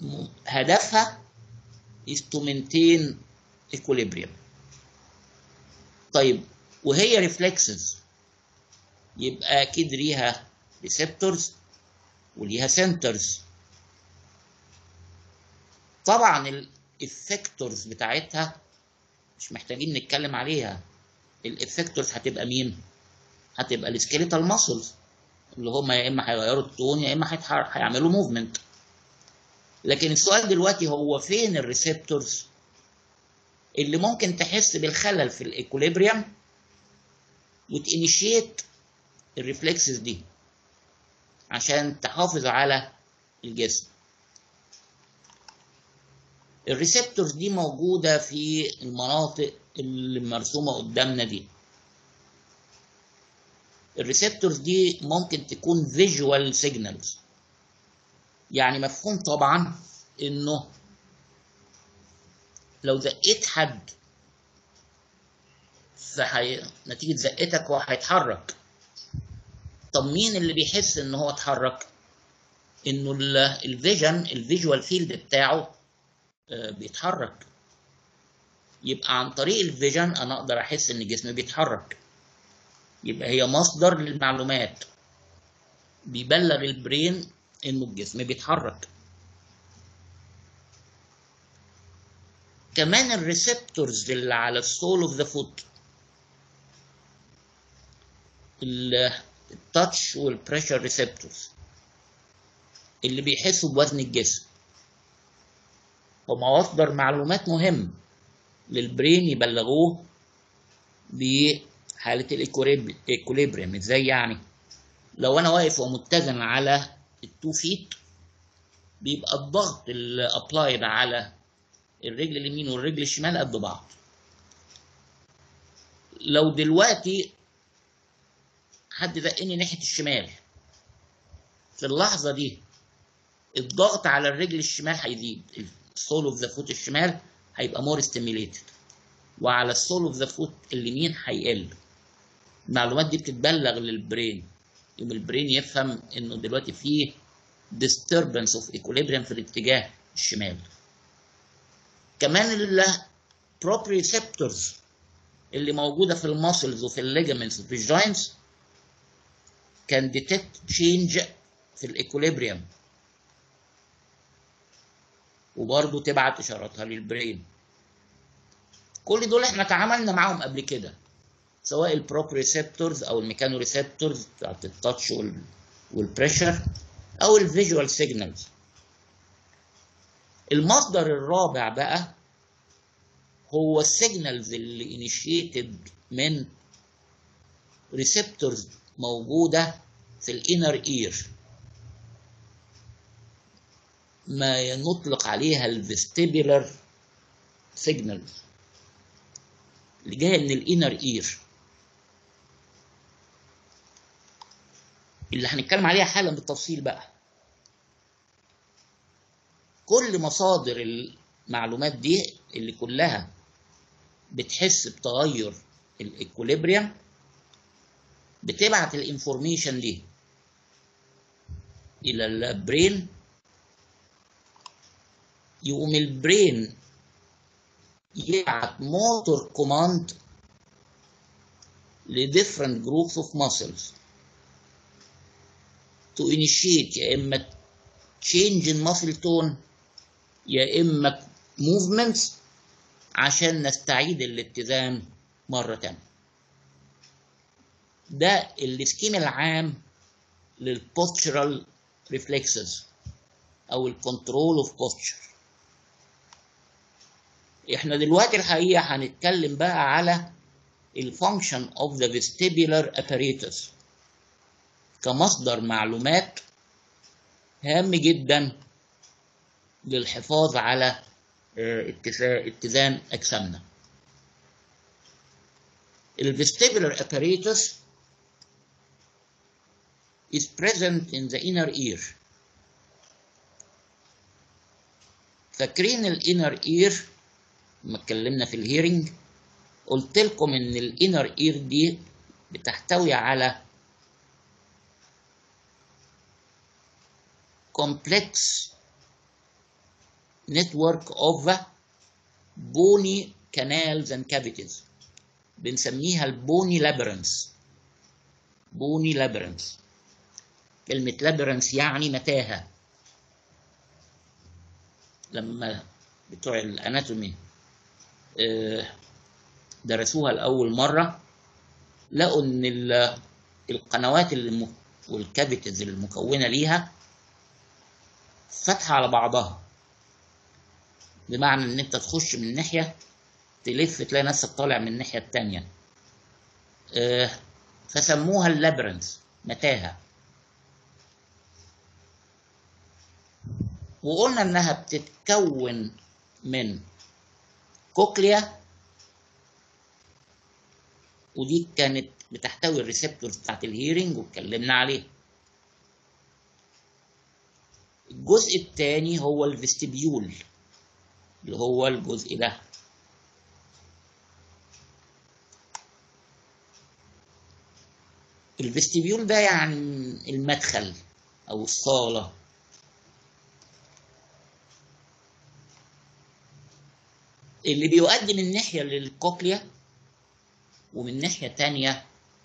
هدفها is to maintain equilibrium طيب وهي ريفلكسز يبقى اكيد ليها ريسبتورز وليها سنترز طبعا الافكتورز بتاعتها مش محتاجين نتكلم عليها الافكتورز هتبقى مين هتبقى السكيليتال ماسلز اللي هم يا اما هيغيروا التون يا اما هيعملوا موفمنت لكن السؤال دلوقتي هو فين الريسبتورز اللي ممكن تحس بالخلل في الايكوليبريم وتانيشيت الريفلكسز دي عشان تحافظ على الجسم الريسبتورز دي موجودة في المناطق اللي مرسومة قدامنا دي الريسبتورز دي ممكن تكون فيجوال سيجنالز يعني مفهوم طبعا انه لو زقيت حد فحي... نتيجة زقتك هو هيتحرك طب مين اللي بيحس ان هو اتحرك انه الفيجن الفيجوال فيلد بتاعه بيتحرك يبقى عن طريق الفيجن انا اقدر احس ان جسمي بيتحرك يبقى هي مصدر للمعلومات بيبلغ البرين انه الجسم بيتحرك كمان الريسبتورز اللي على السول اوف ذا فوت التاتش والبريشر ريسبتورز اللي بيحسوا بوزن الجسم هما مصدر معلومات مهم للبرين يبلغوه بحالة الايكوليبريم ازاي يعني لو انا واقف ومتزن على التو فيت بيبقى الضغط اللي ابلايد على الرجل اليمين والرجل الشمال قد بعض لو دلوقتي حد زقني ناحية الشمال في اللحظة دي الضغط على الرجل الشمال هيزيد السول اوف ذا فوت الشمال هيبقى مور ستيميليتد وعلى السول اوف ذا فوت اليمين هيقل المعلومات دي بتتبلغ للبرين يوم البرين يفهم انه دلوقتي في disturbance of equilibrium في الاتجاه الشمال كمان ال proprioceptors اللي موجوده في الماسلز وفي الليجامنتس وفي الجوينتس كان detect change في الايكوليبريم وبرضه تبعت اشاراتها للبرين كل دول احنا تعاملنا معاهم قبل كده سواء البروبريسبتورز او الميكانو ريسبتورز بتاعت التاتش والبريشر او الفيجوال سيجنالز المصدر الرابع بقى هو السيجنالز اللي انيشيتد من ريسبتورز موجوده في الانر اير ما نطلق عليها الفيستيبولار سيجنالز اللي جايه من الانر اير اللي هنتكلم عليها حالا بالتفصيل بقى كل مصادر المعلومات دي اللي كلها بتحس بتغير الايكوليبريم بتبعت الانفورميشن دي الى البرين يقوم البرين يبعت موتور كوماند لديفرنت جروبس اوف ماسلز to initiate يا اما change in muscle tone يا اما movements عشان نستعيد الاتزان مرة تانية ده السكيم العام للبوستشرال ريفلكسز او الكنترول اوف بوستشر احنا دلوقتي الحقيقة هنتكلم بقى على الفانكشن اوف ذا vestibular apparatus كمصدر معلومات هام جدا للحفاظ على اتزان اجسامنا الvestibular apparatus is present in the inner ear فاكرين الانر اير لما اتكلمنا في الهيرنج قلت لكم ان الانر اير دي بتحتوي على complex network of bony canals and cavities بنسميها البوني لابرنس بوني لابرنس كلمة لابرنس يعني متاهة لما بتوع الاناتومي آه، درسوها لأول مرة لقوا إن ال- القنوات الم- والكافيتيز المكونة ليها فاتحة على بعضها بمعنى إن أنت تخش من ناحية تلف تلاقي نفسك طالع من الناحية التانية آه، فسموها اللابرنس متاهة وقلنا إنها بتتكون من كوكليا ودي كانت بتحتوي الريسبتورز بتاعت الهيرنج واتكلمنا عليه الجزء الثاني هو الفيستبيول اللي هو الجزء ده الفيستبيول ده يعني المدخل او الصاله اللي بيؤدي من ناحيه للكوكليا ومن ناحيه تانية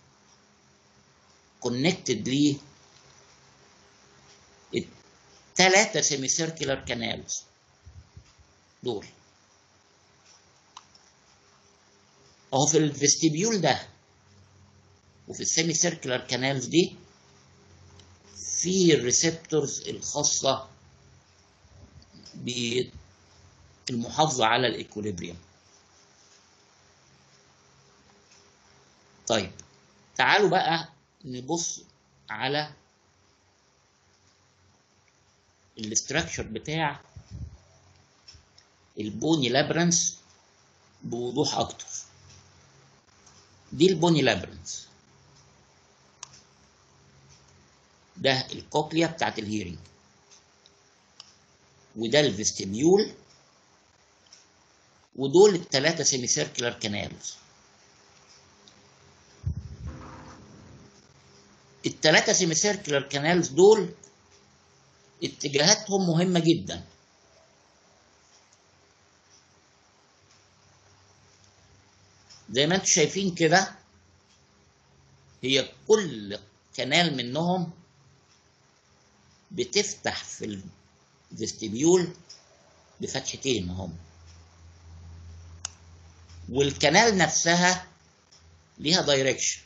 كونكتد ليه الثلاثه سيمي سيركلر كانالز دول اهو في الفيستبيول ده وفي السيمي سيركلر كانالز دي في الريسبتورز الخاصة بالمحافظة على الإكوليبريم طيب تعالوا بقى نبص على الاستراكشر بتاع البوني لابرنس بوضوح أكتر دي البوني لابرنس ده الكوكليا بتاعت الهيرنج وده الفيستبيول ودول الثلاثة سيمي سيركلر كانالز الثلاثة سيمي سيركلر كانالز دول اتجاهاتهم مهمة جدا زي ما انتم شايفين كده هي كل كنال منهم بتفتح في الفيستبيول بفتحتين هم والكنال نفسها ليها دايركشن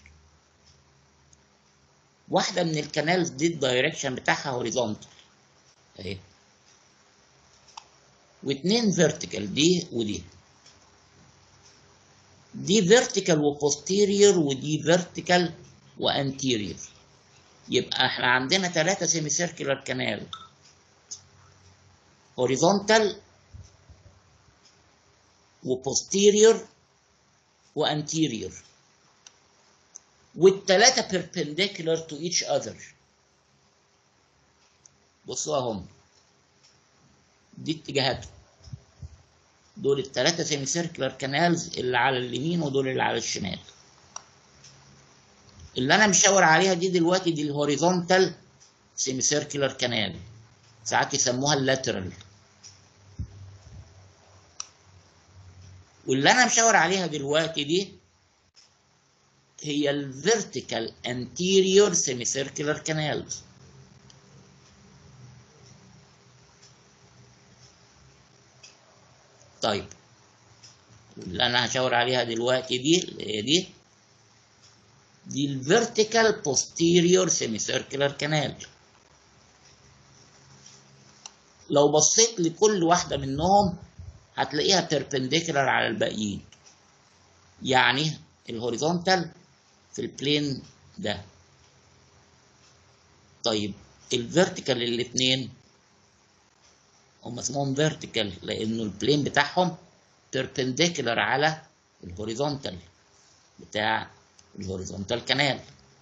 واحدة من الكنالز دي الدايركشن بتاعها هوريزونتال اهي واتنين فيرتيكال دي ودي دي فيرتيكال وبوستيريور ودي فيرتيكال وانتيريور يبقى احنا عندنا ثلاثة سيمي سيركلر كانال هوريزونتال وبوستيريور وانتيريور والثلاثة perpendicular to each other بصوا اهم دي اتجاهاتهم دول الثلاثة سيمي سيركلر كانالز اللي على اليمين ودول اللي على الشمال اللي انا مشاور عليها دي دلوقتي دي الهوريزونتال سيمي سيركلر كانال ساعات يسموها اللاترال واللي انا مشاور عليها دلوقتي دي هي الفيرتيكال انتيريور سيمي سيركلر كانالز طيب اللي انا هشاور عليها دلوقتي دي اللي هي دي دي الفيرتيكال بوستيريور سيمي سيركلر كانال لو بصيت لكل واحدة منهم هتلاقيها بيربنديكولار على الباقيين يعني الهوريزونتال في البلين ده طيب الفيرتيكال الاثنين هم اسمهم فيرتيكال لانه البلين بتاعهم بيربنديكولار على الهوريزونتال بتاع الهوريزونتال كانال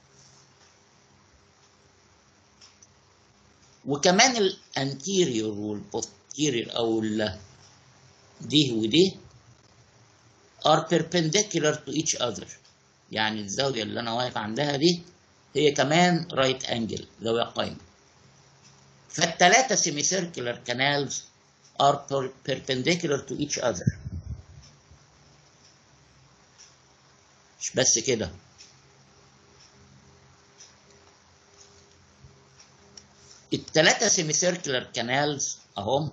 وكمان الانتيريور والبوستيريور او ال دي ودي are perpendicular to each other يعني الزاوية اللي أنا واقف عندها دي هي كمان right angle زاوية قايمة فالتلاتة semicircular canals are per- perpendicular to each other مش بس كده التلاتة سيمي سيركلر كانالز اهم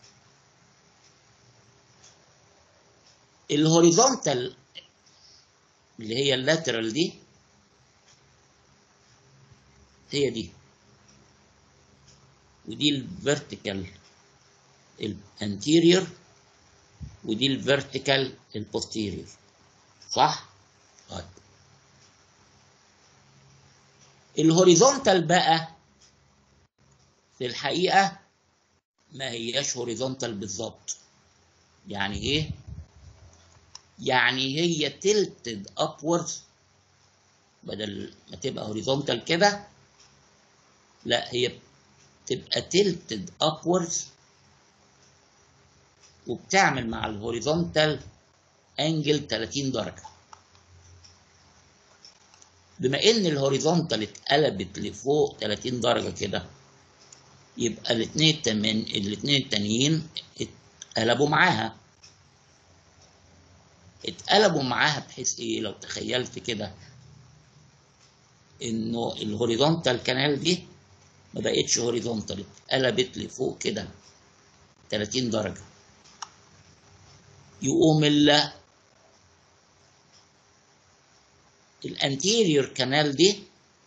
الهوريزونتال اللي هي اللاترال دي هي دي ودي الفيرتيكال الانتيريور ودي الفيرتيكال البوستيريور صح؟ طيب الهوريزونتال بقى في الحقيقة ما هياش هوريزونتال بالظبط يعني ايه؟ يعني هي تلتد upwards بدل ما تبقى هوريزونتال كده لا هي تبقى تلتد upwards وبتعمل مع الهوريزونتال انجل 30 درجة بما ان الهوريزونتال اتقلبت لفوق 30 درجة كده يبقى الاثنين التمن الاثنين التانيين اتقلبوا معاها اتقلبوا معاها بحيث ايه لو تخيلت كده انه الهوريزونتال كانال دي ما بقتش هوريزونتال اتقلبت لفوق كده 30 درجة يقوم ال الانتيريور كانال دي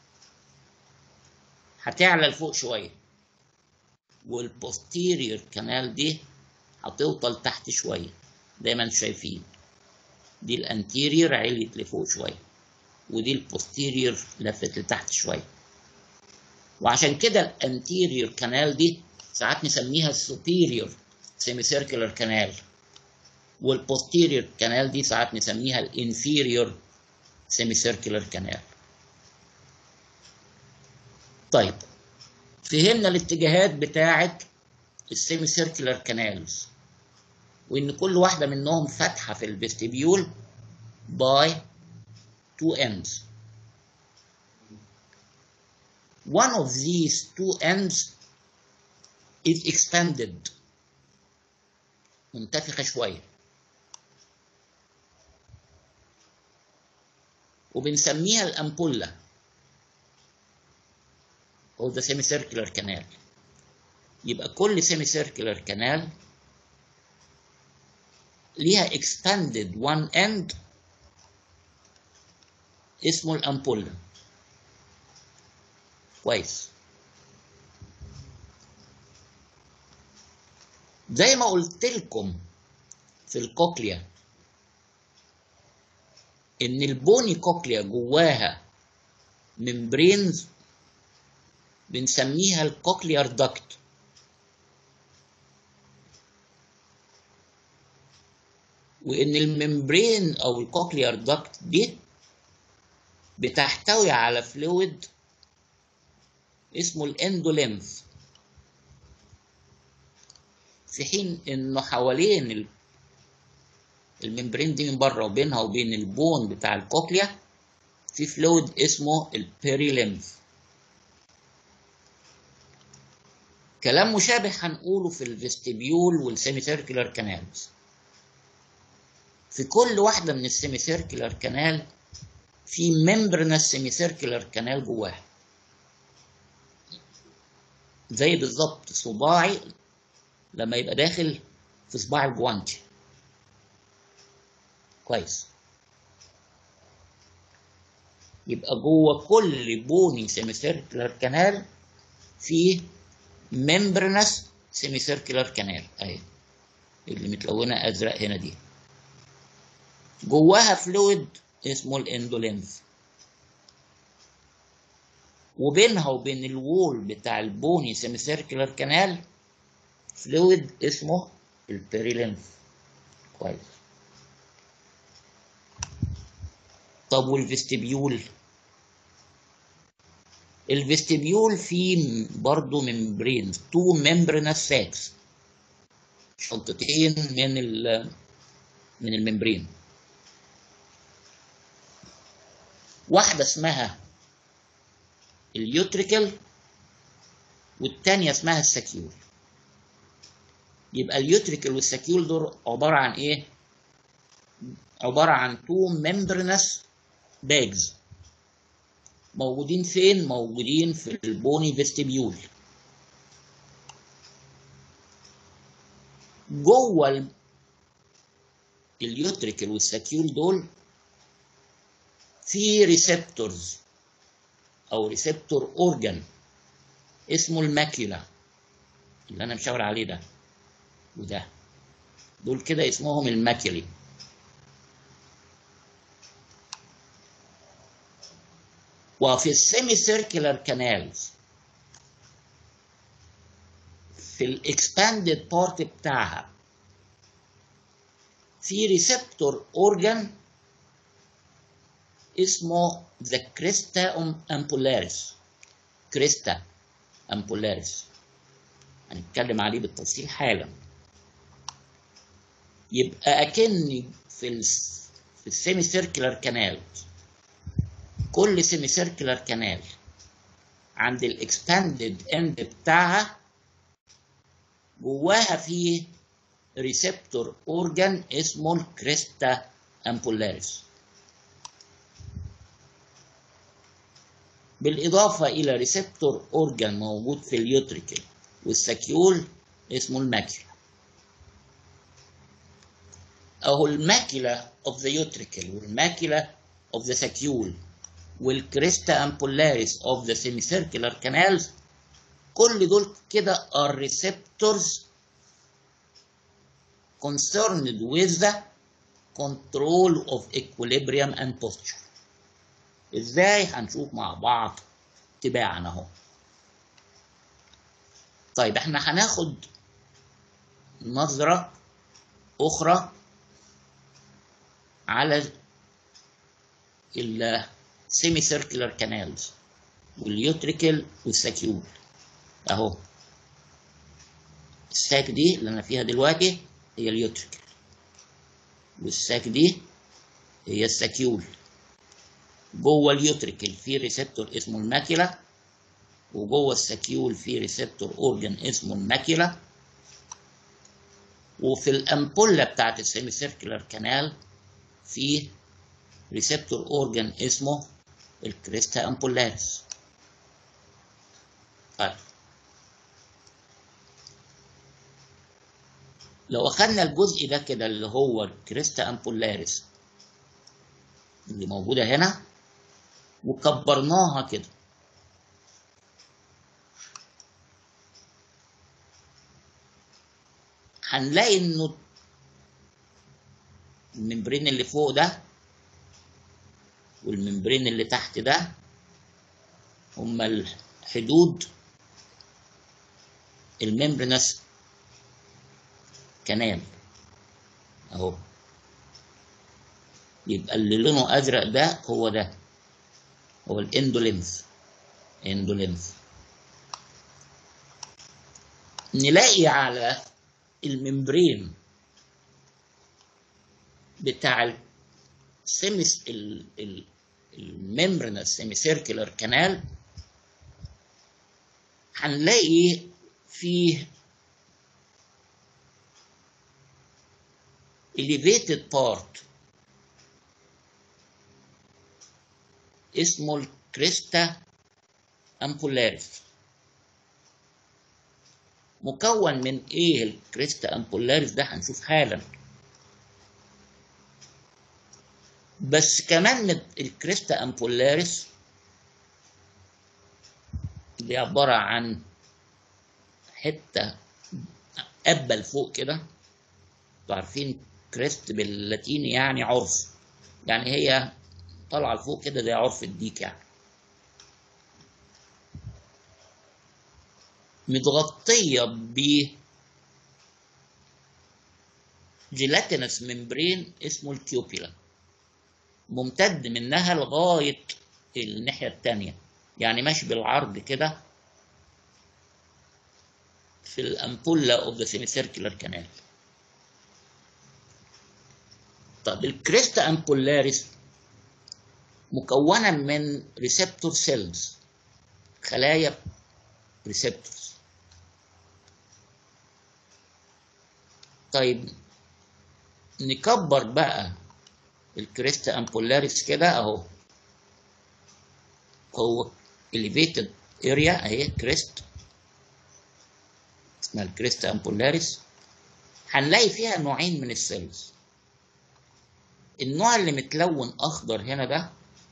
هتعلى لفوق شويه والبوستيريور كانال دي هتوصل تحت شويه زي ما انتم شايفين دي الانتيريور عليت لفوق شويه ودي البوستيريور لفت لتحت شويه وعشان كده الانتيريور كانال دي ساعات نسميها السوبيريور سيمي سيركلر كانال والبوستيريور كانال دي ساعات نسميها الانفيريور سيمي سيركلر كانال طيب فهمنا الاتجاهات بتاعه السيمي سيركلر كانالز وان كل واحده منهم فاتحه في الفيستيبيول باي two ends one of these two ends is expanded منتفخه شويه وبنسميها الأمبولة أو the semicircular canal يبقى كل semicircular canal ليها expanded one end اسمه الأمبولة كويس زي ما قلت لكم في الكوكليا ان البوني كوكليا جواها ممبرينز بنسميها الكوكليار داكت وان الممبرين او الكوكليار داكت دي بتحتوي على فلويد اسمه الاندولينث في حين انه حوالين الممبرين دي من بره وبينها وبين البون بتاع الكوكليا في فلويد اسمه البيريليمف كلام مشابه هنقوله في الفيستيبيول والسيمي سيركلر كانالز في كل واحدة من السيمي سيركلر كانال في ممبرنس سيمي سيركلر كانال جواها زي بالظبط صباعي لما يبقى داخل في صباع الجوانتي كويس يبقى جوه كل بوني سيمي سيركلر كانال في ممبرنس سيمي سيركلر كانال اهي اللي متلونه ازرق هنا دي جواها فلويد اسمه الاندولينف وبينها وبين الوول بتاع البوني سيمي سيركلر كانال فلويد اسمه البيريلينف كويس طب والفيستبيول الفيستبيول فيه برضه ممبرينز تو ممبرينس ساكس شنطتين من ال من الممبرين واحدة اسمها اليوتريكل والتانية اسمها السكيول يبقى اليوتريكل والسكيول دول عبارة عن ايه؟ عبارة عن تو ممبرنس باجز موجودين فين؟ موجودين في البوني فيستيبيول جوه ال- اليوتريكل والساكيول دول في ريسبتورز او ريسبتور اورجان اسمه الماكيولا اللي انا مشاور عليه ده وده دول كده اسمهم الماكيولي وفي السيمي سيركلر كانالز في الاكسباندد بارت بتاعها في ريسبتور اورجان اسمه ذا كريستا امبولاريس كريستا امبولاريس هنتكلم عليه بالتفصيل حالا يبقى اكني في ال في السيمي سيركلر كانال كل سيمي سيركلر كانال عند الاكسباندد اند بتاعها جواها في ريسبتور اورجان اسمه الكريستا امبولاريس بالإضافة إلى ريسبتور أورجان موجود في اليوتريكل والساكيول اسمه الماكيولا أهو الماكيولا of the utricle والماكيولا of the saccule والكريستا امبولاريس of the semicircular canals كل دول كده are receptors concerned with the control of equilibrium and posture ازاي هنشوف مع بعض تباعا اهو طيب احنا هناخد نظرة أخرى على السيمي سيركلر كانالز واليوتريكل والساكيول اهو الساك دي اللي انا فيها دلوقتي هي اليوتريكل والساك دي هي الساكيول جوه اليوتريكل في ريسبتور اسمه الماكيلا وجوه الساكيول في ريسبتور اورجان اسمه الماكيلا وفي الامبولا بتاعت السيمي سيركلر كانال في ريسبتور اورجان اسمه الكريستا امبولاريس طيب لو اخدنا الجزء ده كده اللي هو الكريستا امبولاريس اللي موجودة هنا وكبرناها كده هنلاقي انه الممبرين اللي فوق ده والممبرين اللي تحت ده هما الحدود الممبرينس كنال اهو يبقى اللي لونه ازرق ده هو ده هو الاندولينث اندولينث نلاقي على الممبرين بتاع السيمس الممبرين السيمي سيركلر كانال هنلاقي فيه elevated part اسمه الكريستا امبولاريس مكون من ايه الكريستا امبولاريس ده هنشوف حالا بس كمان الكريستا امبولاريس دي عبارة عن حتة قبة لفوق كده انتوا عارفين كريست باللاتيني يعني عرف يعني هي طالعة لفوق كده زي عرف الديك يعني متغطية ب جيلاتينس ممبرين اسمه الكيوبيلا ممتد منها لغاية الناحية التانية يعني ماشي بالعرض كده في الأمبولا of the semicircular canal طب الكريستا أمبولاريس مكونة من ريسبتور سيلز خلايا ريسبتورز طيب نكبر بقى الكريستا امبولاريس كده اهو هو elevated area اهي كريست اسمها الكريست امبولاريس هنلاقي فيها نوعين من السيلز النوع اللي متلون اخضر هنا ده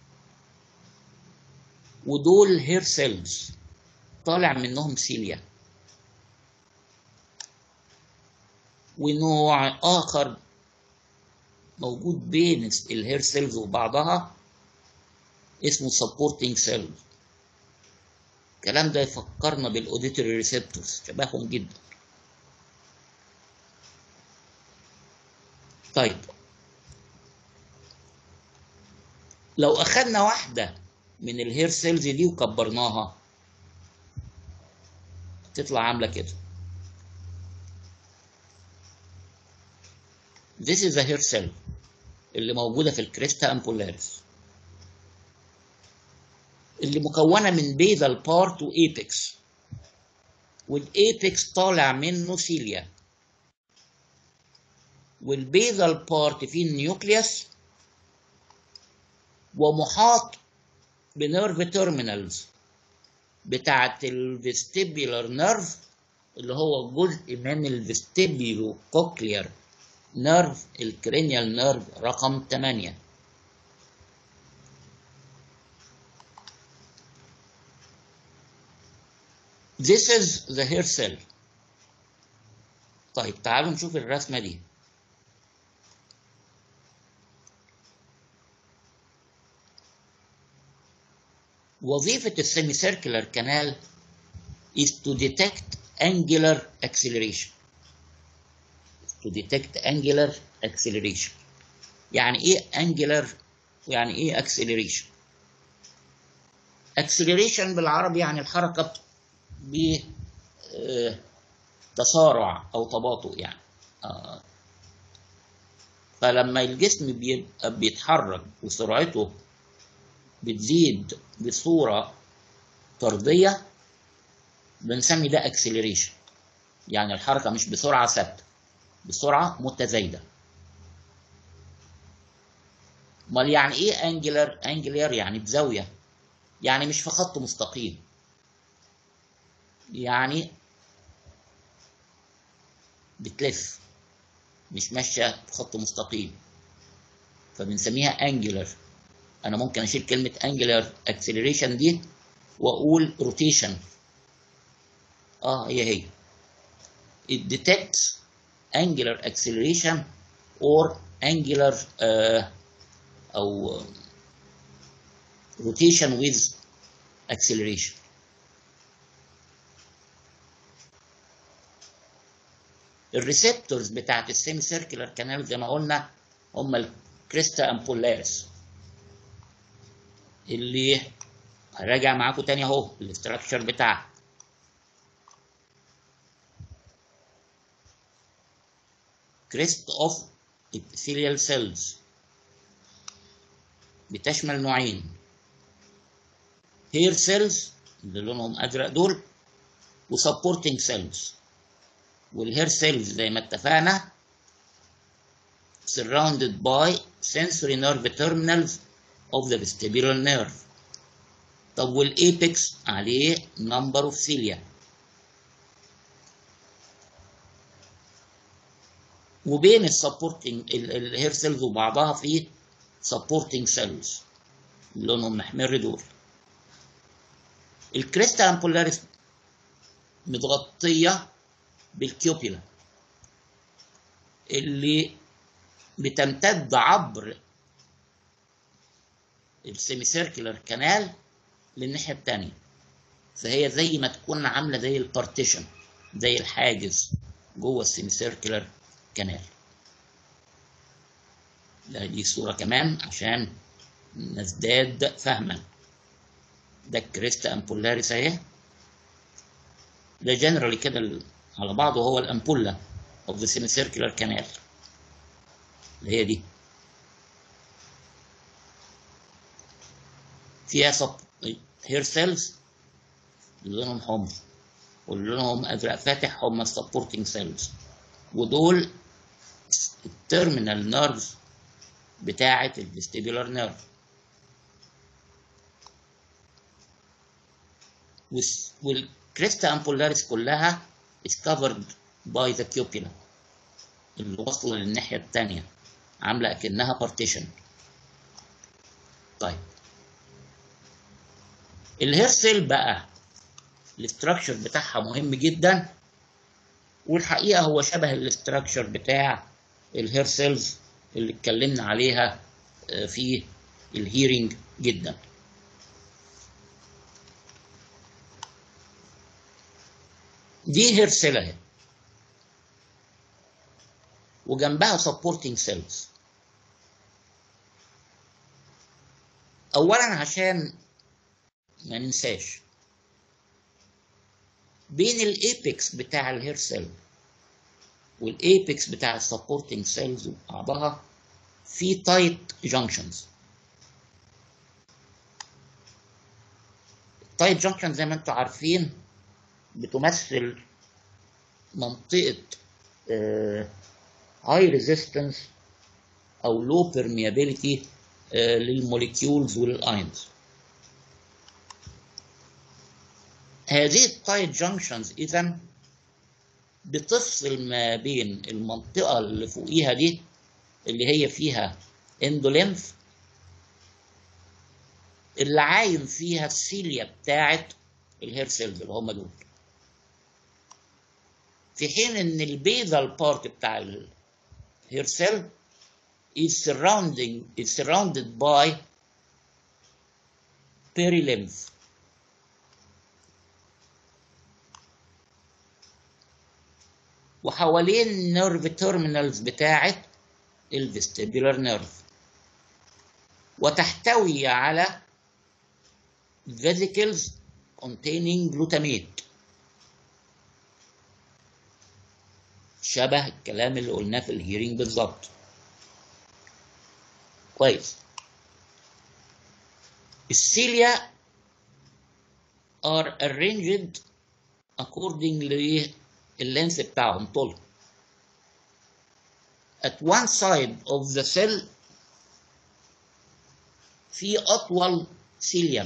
ودول هير سيلز طالع منهم سيليا ونوع اخر موجود بين الهير سيلز وبعضها اسمه سبورتنج سيلز الكلام ده يفكرنا بالاوديتوري ريسبتورز شبههم جدا طيب لو اخدنا واحده من الهير سيلز دي وكبرناها تطلع عامله كده This is a hair cell اللي موجودة في الكريستا امبولاريس اللي مكونة من بيزال بارت وإيبكس والإيبكس طالع منه سيليا والبيزال بارت فيه النيوكليوس ومحاط بنيرف تيرمينالز بتاعت الفيستيبيولار نيرف اللي هو جزء من الفيستيبيولو كوكلير نيرف الكرينيال نيرف رقم 8 This is the hair cell طيب تعالوا نشوف الرسمة دي وظيفة السيمي سيركلر كانال is to detect angular acceleration to detect angular acceleration يعني ايه angular ويعني ايه acceleration acceleration بالعربي يعني الحركة بتسارع او تباطؤ يعني آه. فلما الجسم بيبقى بيتحرك وسرعته بتزيد بصورة طردية بنسمي ده acceleration يعني الحركة مش بسرعة ثابتة بسرعة متزايدة امال يعني ايه انجلر انجلر يعني بزاوية يعني مش في خط مستقيم يعني بتلف مش ماشية في خط مستقيم فبنسميها انجلر انا ممكن اشيل كلمة انجلر اكسلريشن دي واقول روتيشن اه هي هي it detects angular acceleration or angular uh, أو rotation with acceleration الريسبتورز بتاعت السيمي سيركلر كانال زي ما قلنا هم الكريستا امبولاريس اللي هراجع معاكم تاني اهو الاستراكشر بتاعها crest of epithelial cells بتشمل نوعين hair cells اللي لونهم ازرق دول وسبورتنج سيلز والهير سيلز زي ما اتفقنا surrounded by sensory nerve terminals of the vestibular nerve طب والايبكس عليه number of cilia وبين السبورتنج الهير سيلز وبعضها في سبورتنج سيلز لونهم محمر دول الكريستال امبولاريس متغطيه بالكيوبيلا اللي بتمتد عبر السيمي سيركلر كانال للناحيه الثانيه فهي زي ما تكون عامله زي البارتيشن زي الحاجز جوه السيمي سيركلر كانال لا دي صورة كمان عشان نزداد فهما ده الكريستا امبولاريس اهي ده جنرالي كده على بعضه هو الامبولا of the semicircular canal اللي هي دي فيها سب هير سيلز لونهم حمر واللي لونهم ازرق فاتح هم السبورتنج سيلز ودول التيرمينال نيرفز بتاعة الفيستيبولار نيرف والكريستا امبولاريس كلها is covered by the cupula اللي واصله للناحيه الثانيه عامله اكنها partition طيب الهير سيل بقى الاستراكشر بتاعها مهم جدا والحقيقه هو شبه الاستراكشر بتاع الهير سيلز اللي اتكلمنا عليها في الهيرنج جدا دي هير سيل اهي وجنبها سبورتنج سيلز اولا عشان ما ننساش بين الايبكس بتاع الهير سيل والايبكس بتاع السبورتنج سيلز وبعضها في تايت جانكشنز التايت جانكشن زي ما انتم عارفين بتمثل منطقة هاي ريزيستنس او لو بيرميابيليتي للموليكيولز وللاينز هذه التايت جانكشنز اذا بتفصل ما بين المنطقة اللي فوقيها دي اللي هي فيها اندوليمف اللي عايم فيها السيليا بتاعت الهير سيلز اللي هم دول في حين ان البيزال بارت بتاع الهير سيل is surrounding is surrounded by perilymph وحوالين النيرف تيرمينالز بتاعت الفيستيبولار نيرف وتحتوي على vesicles containing glutamate شبه الكلام اللي قلناه في الهيرنج بالظبط كويس السيليا are arranged according لللينس بتاعهم طول at one side of the cell في أطول سيليوم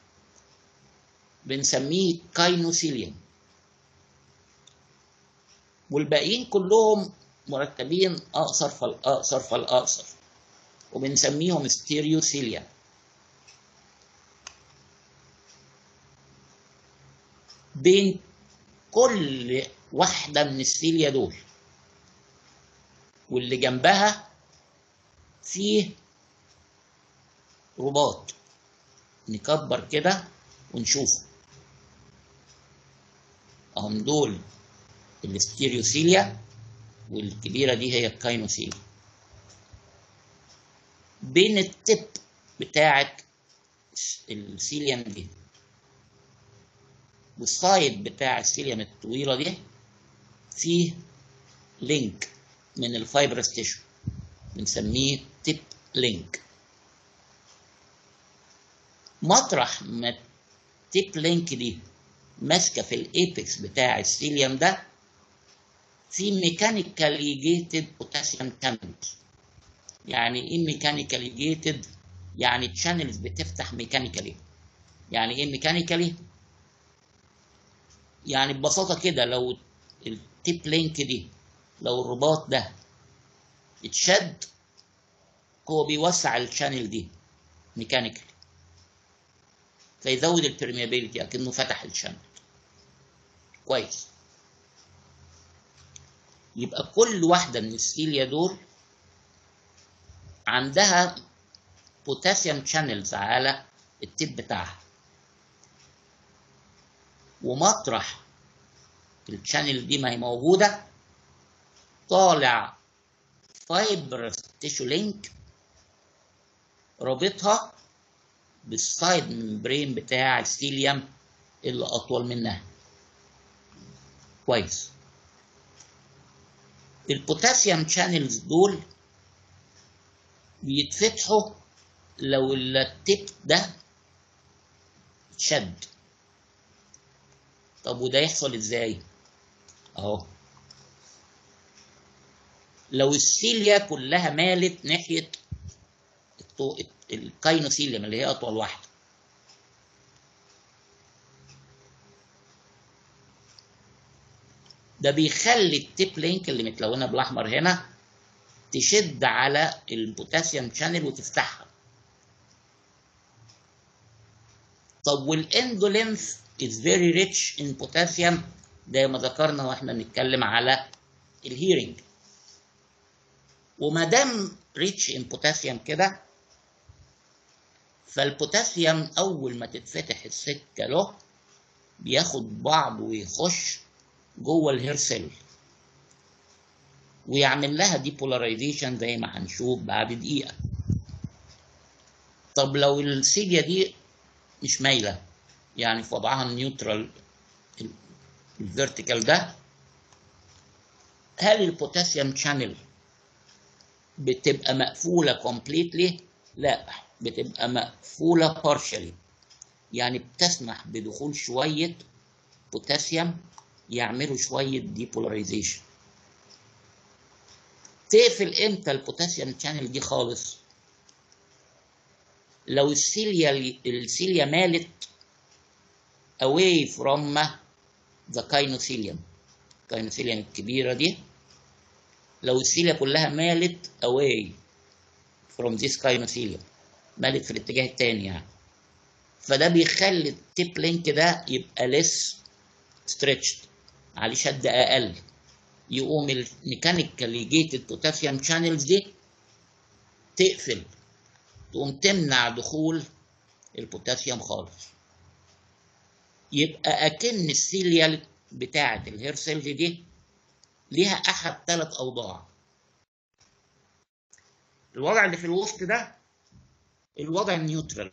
بنسميه كاينوسيليوم والباقيين كلهم مرتبين أقصر فالأقصر فالأقصر وبنسميهم ستيريوسيليا بين كل واحدة من السيليا دول واللي جنبها فيه رباط نكبر كده ونشوفه اهم دول الستيريوسيليا والكبيرة دي هي الكاينوسيليا بين التب بتاعة السيليوم دي والسايد بتاع السيليوم الطويلة دي فيه لينك من الفايبرس تيشو بنسميه تيب لينك مطرح ما التيب لينك دي ماسكه في الايبكس بتاع السيليوم ده في ميكانيكالي جيتد بوتاسيوم شانلز يعني ايه ميكانيكالي جيتد يعني تشانلز بتفتح ميكانيكالي يعني ايه ميكانيكالي يعني ببساطه كده لو التيب لينك دي لو الرباط ده اتشد هو بيوسع الشانل دي ميكانيكالي فيزود البرميابيليتي اكنه فتح الشانل كويس يبقى كل واحدة من السيليا دول عندها بوتاسيوم شانلز على التيب بتاعها ومطرح الشانل دي ما هي موجودة طالع فايبرس تيشو لينك رابطها بالسايد ممبرين بتاع السيليوم اللي أطول منها كويس البوتاسيوم شانلز دول بيتفتحوا لو التيب ده اتشد طب وده يحصل ازاي اهو لو السيليا كلها مالت ناحيه الكاينوسيليوم اللي هي اطول واحده ده بيخلي التيب لينك اللي متلونه بالاحمر هنا تشد على البوتاسيوم شانل وتفتحها طب والاندولينث is very rich in potassium زي ما ذكرنا واحنا بنتكلم على الهيرنج وما دام ريتش ان بوتاسيوم كده فالبوتاسيوم اول ما تتفتح السكه له بياخد بعض ويخش جوه الهير سيل ويعمل لها ديبولاريزيشن زي ما هنشوف بعد دقيقه طب لو السيليا دي مش مايله يعني في وضعها النيوترال الفيرتيكال ده هل البوتاسيوم شانل بتبقى مقفوله كومبليتلي لا بتبقى مقفوله بارشلي يعني بتسمح بدخول شويه بوتاسيوم يعملوا شويه ديبولاريزيشن تقفل امتى البوتاسيوم شانل دي خالص لو السيليا السيليا مالت away from the كاينوثيليوم الكاينوثيليوم الكبيرة دي لو السيليا كلها مالت away from this كاينوثيليوم مالت في الاتجاه التاني يعني فده بيخلي التيب لينك ده يبقى less stretched عليه شد أقل يقوم الميكانيكالي جيتد بوتاسيوم شانلز دي تقفل تقوم تمنع دخول البوتاسيوم خالص يبقى اكن السيليال بتاعه الهير سيلز دي ليها احد ثلاث اوضاع الوضع اللي في الوسط ده الوضع النيوترال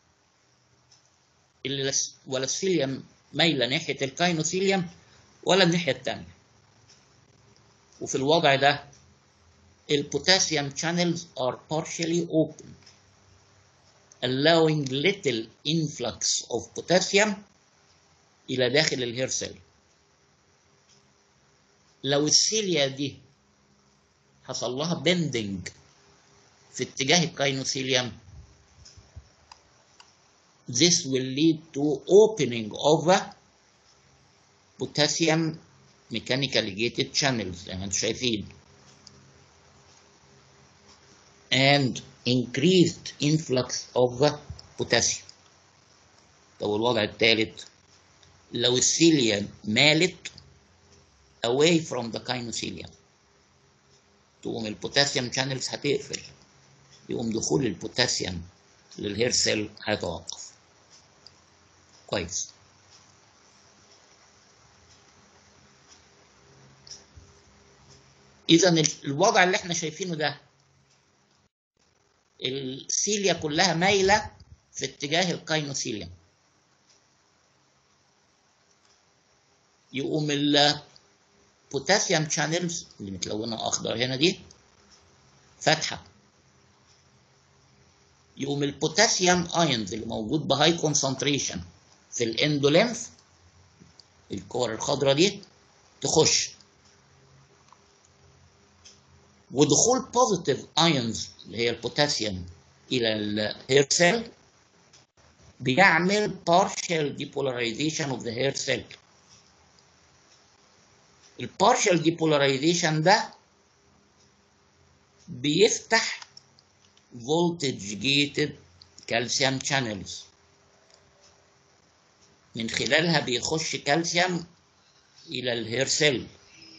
اللي ولا السيليوم مايله ناحيه الكاينوسيليوم ولا الناحيه الثانيه وفي الوضع ده البوتاسيوم channels are partially open allowing little influx of potassium إلى داخل الهير سيل لو السيليا دي حصل لها بندنج في اتجاه الكاينوسيليوم this will lead to opening of potassium mechanically gated channels زي ما انتم شايفين and increased influx of potassium طب الوضع الثالث لو السيليا مالت away from the كاينوسيليوم تقوم البوتاسيوم channels هتقفل يقوم دخول البوتاسيوم للهير سيل هيتوقف كويس اذا الوضع اللي احنا شايفينه ده السيليا كلها مايله في اتجاه الكاينوسيليوم يقوم البوتاسيوم شانلز اللي متلونه اخضر هنا دي فاتحه يقوم البوتاسيوم ايونز اللي موجود بهاي كونسنتريشن في الاندولينف الكور الخضراء دي تخش ودخول بوزيتيف ايونز اللي هي البوتاسيوم الى الهير سيل بيعمل partial depolarization of the hair cell البارشال ديبولاريزيشن ده بيفتح فولتج جيتد كالسيوم شانلز من خلالها بيخش كالسيوم الى الهير سيل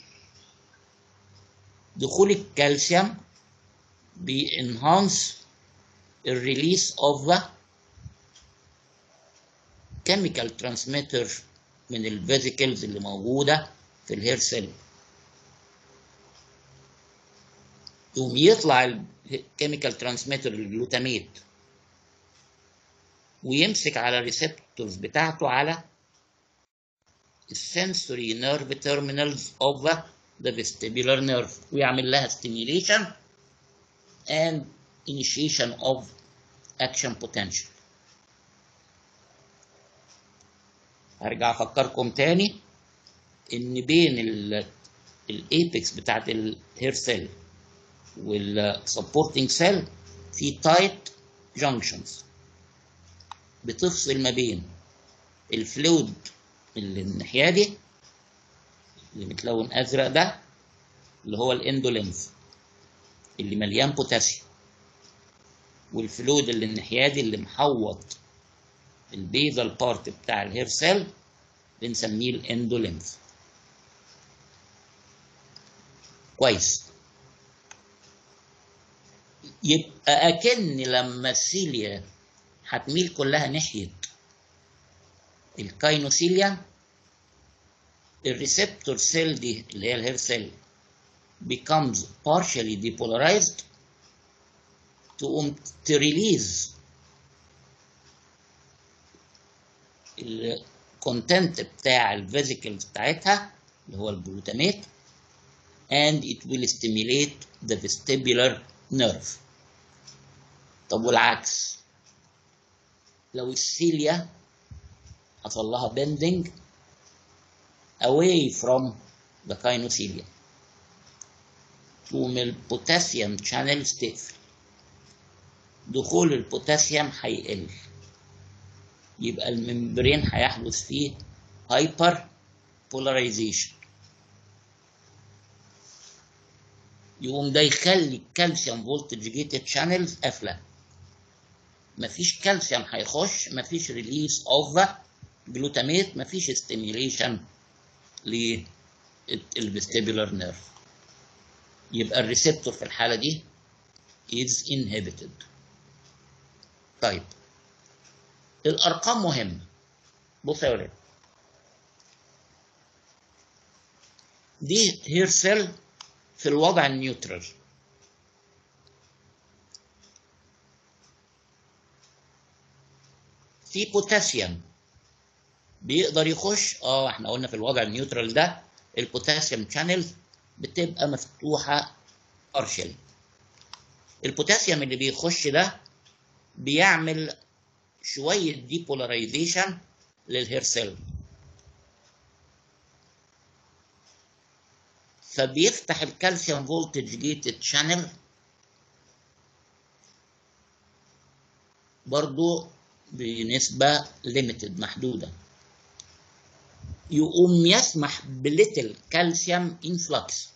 دخول الكالسيوم بينهانس الريليس اوف كيميكال ترانسميتر من الفيزيكلز اللي موجوده في الهير سيل يقوم يطلع الكيميكال ترانسميتر الجلوتاميت ويمسك على الريسبتورز بتاعته على السنسوري نيرف تيرمينالز اوف ذا vestibular nerve ويعمل لها stimulation and initiation of action potential هرجع افكركم تاني ان بين الايبكس بتاعت الهير سيل والسبورتنج سيل في تايت جانكشنز بتفصل ما بين الفلويد اللي الناحيه دي اللي متلون ازرق ده اللي هو الاندولينز اللي مليان بوتاسيوم والفلويد اللي الناحيه دي اللي محوط البيزال بارت بتاع الهير سيل بنسميه الاندولينز كويس يبقى اكن لما السيليا هتميل كلها ناحيه الكاينوسيليا الريسبتور سيل دي اللي هي الهير سيل becomes partially depolarized تقوم تريليز الكونتنت بتاع الفيزيكلز بتاعتها اللي هو الجلوتاميت and it will stimulate the vestibular nerve طب والعكس لو السيليا حصل لها bending away from the kynocelia تقوم البوتاسيوم channels تقفل دخول البوتاسيوم هيقل يبقى الممبرين هيحدث فيه هايبر بولاريزيشن يقوم ده يخلي الكالسيوم فولتج جيتد شانلز قافله مفيش كالسيوم هيخش مفيش ريليس اوف جلوتاميت مفيش ستيميوليشن للفيستيبولار نيرف يبقى الريسبتور في الحاله دي is inhibited طيب الارقام مهمه بص يا ولاد دي هير سيل في الوضع النيوترال في بوتاسيوم بيقدر يخش اه احنا قلنا في الوضع النيوترال ده البوتاسيوم شانلز بتبقى مفتوحه بارشل البوتاسيوم اللي بيخش ده بيعمل شويه ديبولاريزيشن للهير سيل فبيفتح الكالسيوم فولتج جيتد شانل برضو بنسبة ليميتد محدودة يقوم يسمح بليتل كالسيوم انفلكس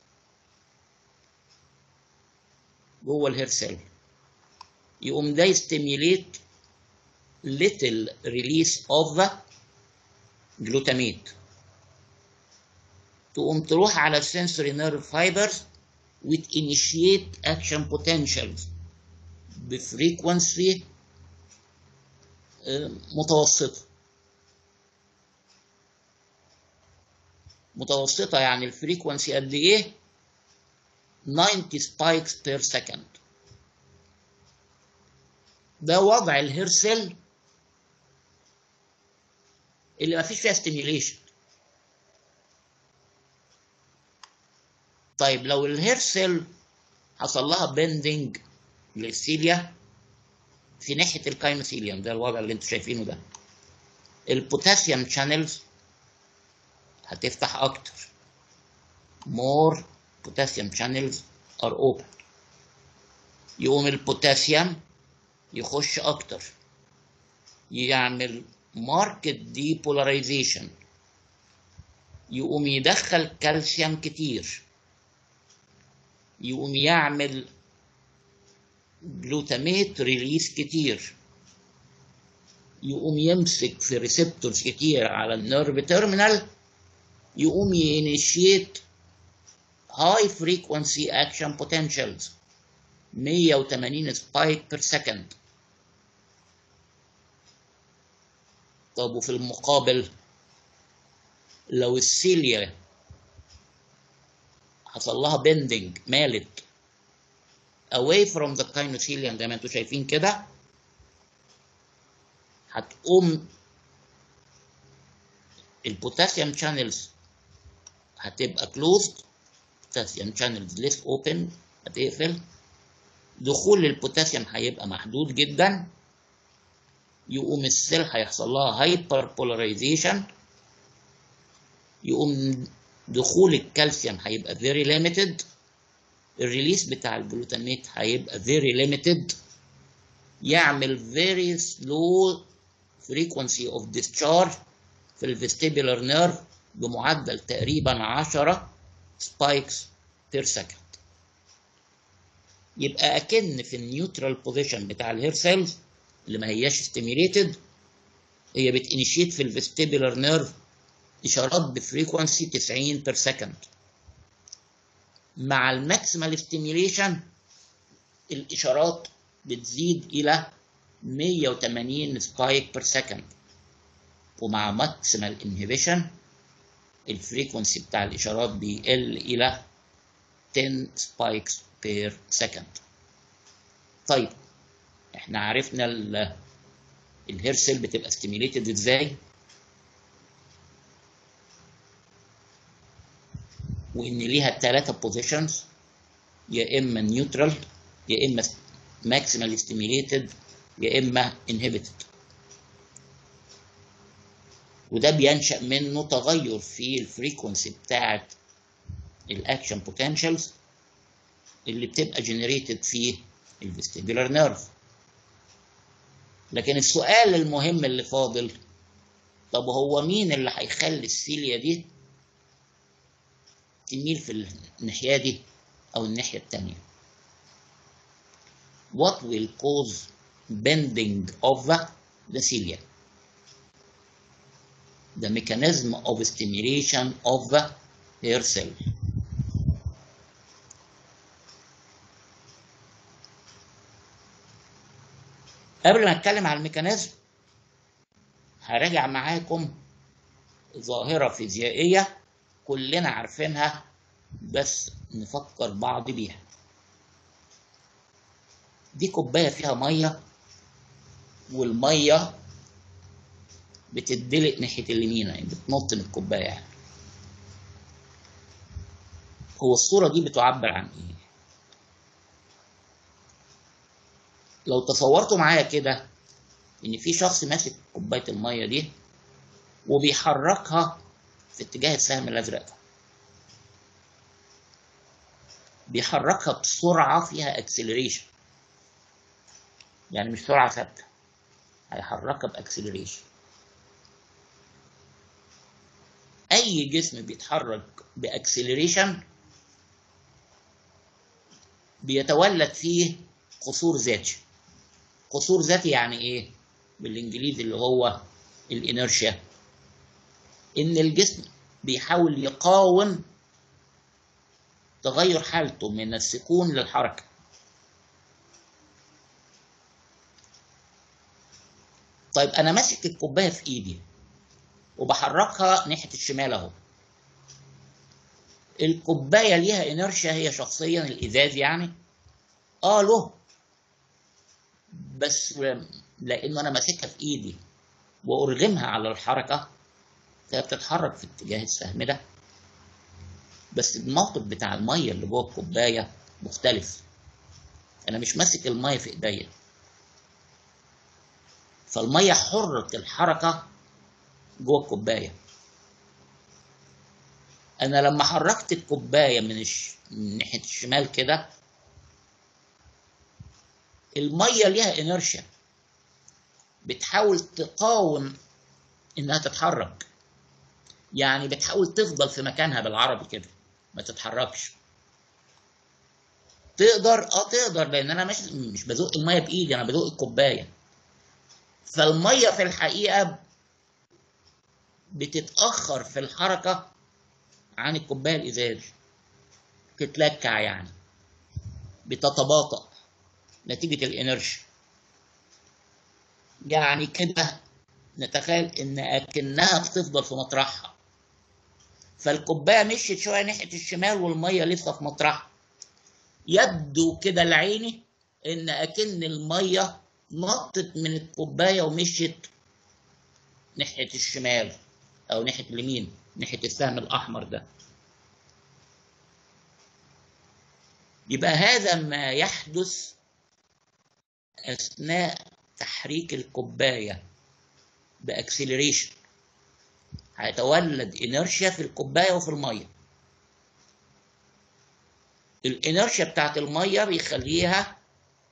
جوه الهير سيل يقوم ده يستيميليت little release of glutamate تقوم تروح على السنسوري نيرف فايبرز وتinitiate action potentials بفريكونسي متوسطة متوسطة يعني الفريكونسي قد ايه 90 spikes per second ده وضع الهير سيل اللي ما فيش فيها ستيميوليشن طيب لو الهير سيل حصل لها بندنج للسيليا في ناحيه الكاينوثيليوم ده الوضع اللي انتم شايفينه ده البوتاسيوم شانلز هتفتح اكتر more potassium channels are open يقوم البوتاسيوم يخش اكتر يعمل market depolarization يقوم يدخل كالسيوم كتير يقوم يعمل جلوتاميت ريليس كتير يقوم يمسك في ريسبتورز كتير على النيرف تيرمينال يقوم ينشيت هاي فريكونسي اكشن بوتنشالز 180 سبايك بير سكند طب وفي المقابل لو السيليا حصل لها بندنج مالت away from the kynothelium زي ما انتم شايفين كده هتقوم البوتاسيوم شانلز هتبقى closed potassium channels less open هتقفل دخول البوتاسيوم هيبقى محدود جدا يقوم السيل هيحصل لها هايبر بولاريزيشن يقوم دخول الكالسيوم هيبقى very limited الريليس بتاع الجلوتاميت هيبقى very limited يعمل very slow frequency of discharge في الفيستيبولار نيرف بمعدل تقريبا 10 سبايكس بير سكند يبقى اكن في النيوترال بوزيشن بتاع الهير سيلز اللي ما هياش ستيميليتد هي بتانيشيت في الفيستيبولار نيرف اشارات بفريكونسي 90 بير سكند مع الماكسيمال ستيميليشن الاشارات بتزيد الى 180 سبايك بير سكند ومع ماكسيمال انهبيشن الفريكونسي بتاع الاشارات بيقل الى 10 سبايكس بير سكند طيب احنا عرفنا الهير سيل بتبقى ستيميليتد ازاي وان ليها ثلاثة بوزيشنز يا اما نيوترال يا اما ماكسيمال ستيميليتد يا اما انهبيتد وده بينشأ منه تغير في الفريكونسي بتاعة الاكشن بوتنشالز اللي بتبقى جنريتد في الفيستيبولار نيرف لكن السؤال المهم اللي فاضل طب هو مين اللي هيخلي السيليا دي تميل في الناحية دي أو الناحية التانية What will cause bending of the cilia? The mechanism of stimulation of the hair cell. قبل ما اتكلم على الميكانيزم هراجع معاكم ظاهرة فيزيائية كلنا عارفينها بس نفكر بعض بيها دي كوباية فيها مية والمية بتدلق ناحية اليمين يعني بتنط من الكوباية يعني. هو الصورة دي بتعبر عن ايه؟ لو تصورتوا معايا كده ان في شخص ماسك كوبايه الميه دي وبيحركها في اتجاه السهم الازرق ده بيحركها بسرعه فيها اكسلريشن يعني مش سرعه ثابته هيحركها باكسلريشن اي جسم بيتحرك باكسلريشن بيتولد فيه قصور ذاتي قصور ذاتي يعني ايه بالانجليزي اللي هو الانرشيا ان الجسم بيحاول يقاوم تغير حالته من السكون للحركه طيب انا ماسك الكوبايه في ايدي وبحركها ناحيه الشمال اهو الكوبايه ليها انرشيا هي شخصيا الازاز يعني اه له بس لانه انا ماسكها في ايدي وارغمها على الحركه فهي بتتحرك في اتجاه السهم ده بس الموقف بتاع الميه اللي جوه الكوبايه مختلف انا مش ماسك الميه في ايديا فالميه حره الحركه جوه الكوبايه انا لما حركت الكوبايه من, الش... من ناحيه الشمال كده الميه ليها انرشيا بتحاول تقاوم انها تتحرك يعني بتحاول تفضل في مكانها بالعربي كده ما تتحركش تقدر اه تقدر لان انا مش مش بزق الميه بايدي انا بزق الكوبايه فالميه في الحقيقه بتتاخر في الحركه عن الكوبايه الازاز تتلكع يعني بتتباطأ نتيجة الانرشيا يعني كده نتخيل ان اكنها بتفضل في مطرحها فالكوبايه مشيت شويه ناحيه الشمال والميه لسه في مطرحها يبدو كده لعيني ان اكن الميه نطت من الكوبايه ومشيت ناحيه الشمال او ناحيه اليمين ناحيه السهم الاحمر ده يبقى هذا ما يحدث اثناء تحريك الكوبايه باكسلريشن هيتولد انرشيا في الكوبايه وفي الميه الانرشيا بتاعت الميه بيخليها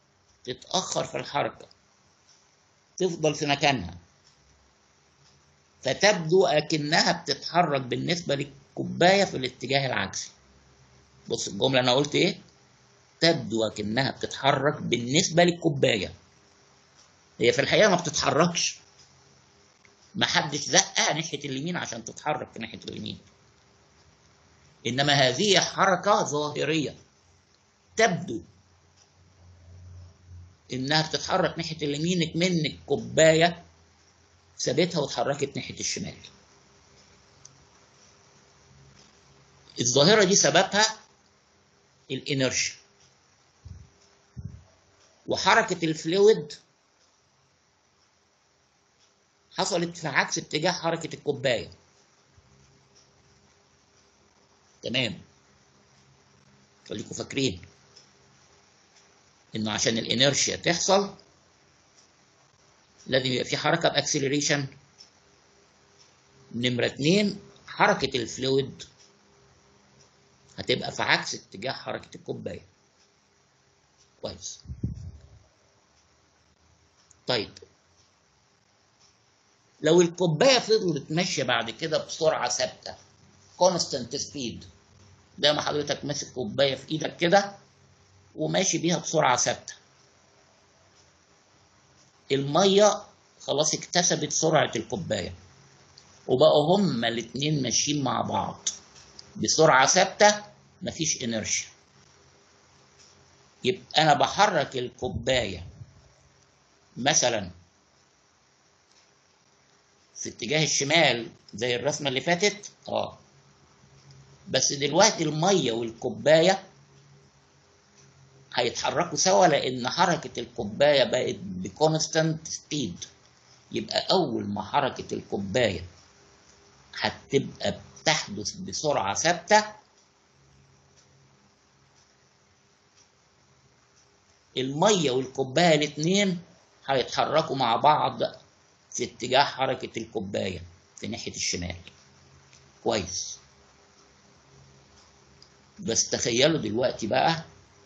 تتاخر في الحركه تفضل في مكانها فتبدو أكنها بتتحرك بالنسبة للكوباية في الاتجاه العكسي بص الجملة أنا قلت إيه تبدو أكنها بتتحرك بالنسبة للكوباية هي في الحقيقة ما بتتحركش محدش زقها ناحية اليمين عشان تتحرك ناحية اليمين إنما هذه حركة ظاهرية تبدو إنها بتتحرك ناحية اليمين من الكوباية سابتها واتحركت ناحية الشمال الظاهرة دي سببها الانرشيا وحركة الفلويد حصلت في عكس اتجاه حركة الكوباية تمام خليكم فاكرين انه عشان الانرشيا تحصل لازم يبقى في حركة باكسلريشن نمرة اتنين حركة الفلويد هتبقى في عكس اتجاه حركة الكوباية كويس طيب لو الكوباية فضلت ماشية بعد كده بسرعة ثابتة constant speed زي ما حضرتك ماسك كوباية في ايدك كده وماشي بيها بسرعة ثابتة المية خلاص اكتسبت سرعة الكوباية وبقوا هما الاتنين ماشيين مع بعض بسرعة ثابتة مفيش انرشيا يبقى أنا بحرك الكوباية مثلا في اتجاه الشمال زي الرسمة اللي فاتت اه بس دلوقتي المية والكوباية هيتحركوا سوا لأن حركة الكوباية بقت بكونستانت سبيد يبقى أول ما حركة الكوباية هتبقى بتحدث بسرعة ثابتة المية والكوباية الاتنين هيتحركوا مع بعض في اتجاه حركة الكوباية في ناحية الشمال كويس بس تخيلوا دلوقتي بقى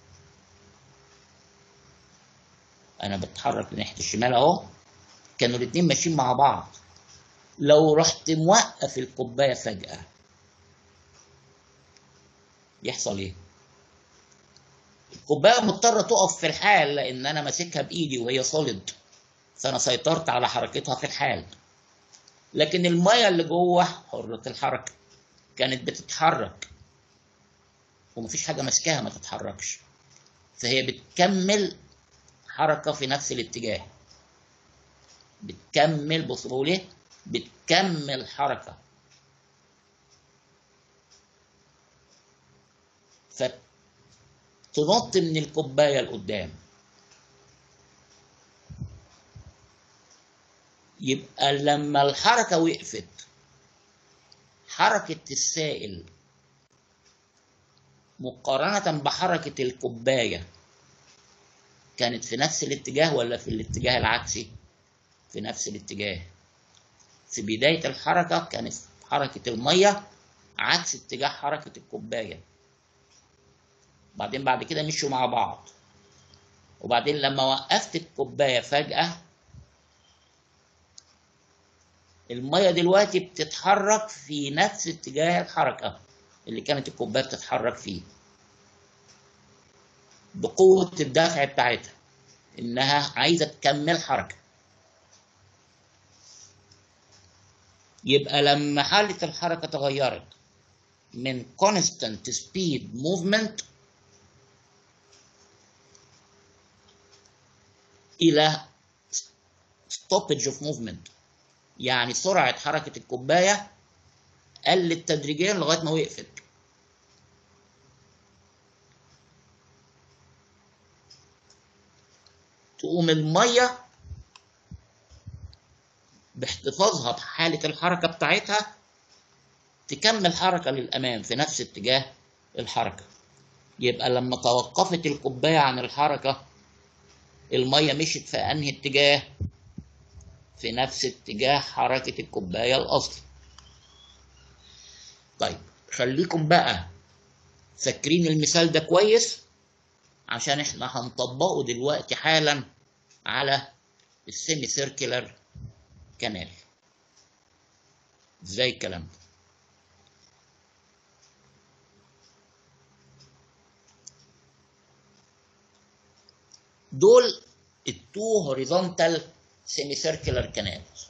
انا بتحرك ناحية الشمال اهو كانوا الاتنين ماشيين مع بعض لو رحت موقف الكوباية فجأة يحصل ايه؟ الكوباية مضطرة تقف في الحال لأن أنا ماسكها بإيدي وهي سوليد فأنا سيطرت على حركتها في الحال لكن المية اللي جوه حرة الحركة كانت بتتحرك ومفيش حاجة ماسكاها ما تتحركش فهي بتكمل حركة في نفس الاتجاه بتكمل بص بقول ايه بتكمل حركة فتنط من الكوباية لقدام يبقى لما الحركة وقفت حركة السائل مقارنة بحركة الكوباية كانت في نفس الاتجاه ولا في الاتجاه العكسي؟ في نفس الاتجاه في بداية الحركة كانت حركة المية عكس اتجاه حركة الكوباية بعدين بعد كده مشوا مع بعض وبعدين لما وقفت الكوباية فجأة المية دلوقتي بتتحرك في نفس اتجاه الحركة اللي كانت الكوباية بتتحرك فيه بقوة الدفع بتاعتها إنها عايزة تكمل حركة يبقى لما حالة الحركة تغيرت من constant speed movement إلى stoppage of movement يعني سرعة حركة الكوباية قلت تدريجيا لغاية ما وقفت تقوم المية باحتفاظها بحالة الحركة بتاعتها تكمل حركة للأمام في نفس اتجاه الحركة يبقى لما توقفت الكوباية عن الحركة المية مشيت في أنهي اتجاه في نفس اتجاه حركة الكوباية الأصلي طيب خليكم بقى فاكرين المثال ده كويس عشان احنا هنطبقه دلوقتي حالا على السيمي سيركلر كانال ازاي الكلام ده دول التو هوريزونتال سيمي سيركلر كانالز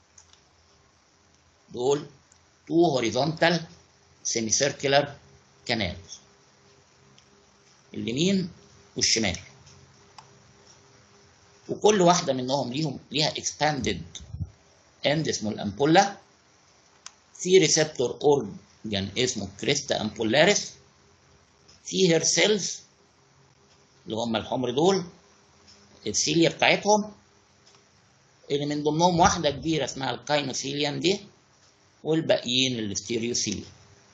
دول تو هوريزونتال سيمي سيركلر كانالز اليمين والشمال وكل واحده منهم ليهم ليها اكسباندد اند اسمه الامبولا في ريسبتور اورجان اسمه كريستا امبولاريس في هير سيلز اللي هم الحمر دول السيليا بتاعتهم اللي من ضمنهم واحده كبيره اسمها الكاينوسيليان دي والباقيين الاستيريوسيليا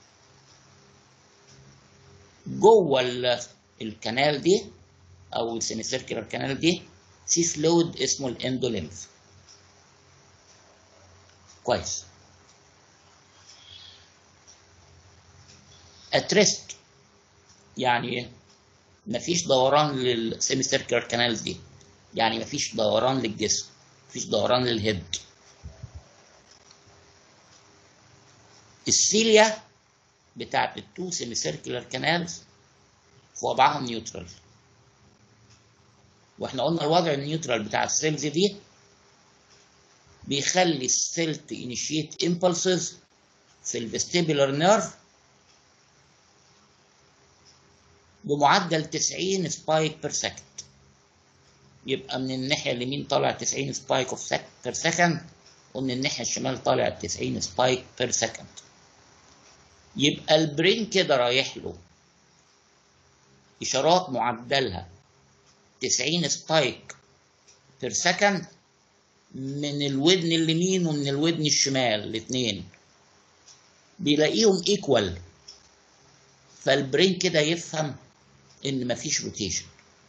جوه الكنال دي او السيمي سيركلر كانال دي في فلويد اسمه الاندوليمف كويس اتريست يعني ايه مفيش دوران للسيمي سيركلر كانالز دي يعني مفيش دوران للجسم مفيش دوران للهيد السيليا بتاعت التو سيمي سيركلر كانالز في وضعها نيوترال واحنا قلنا الوضع النيوترال بتاع السيلز دي بيخلي السيل تينيشيت امبلسز في الفيستيبولار نيرف بمعدل 90 سبايك بير سكند يبقى من الناحيه اليمين طالع 90 سبايك اوف بير سكند ومن الناحيه الشمال طالع 90 سبايك بير سكند يبقى البرين كده رايح له اشارات معدلها 90 سبايك بير سكند من الودن اليمين ومن الودن الشمال الاثنين بيلاقيهم ايكوال فالبرين كده يفهم ان مفيش روتيشن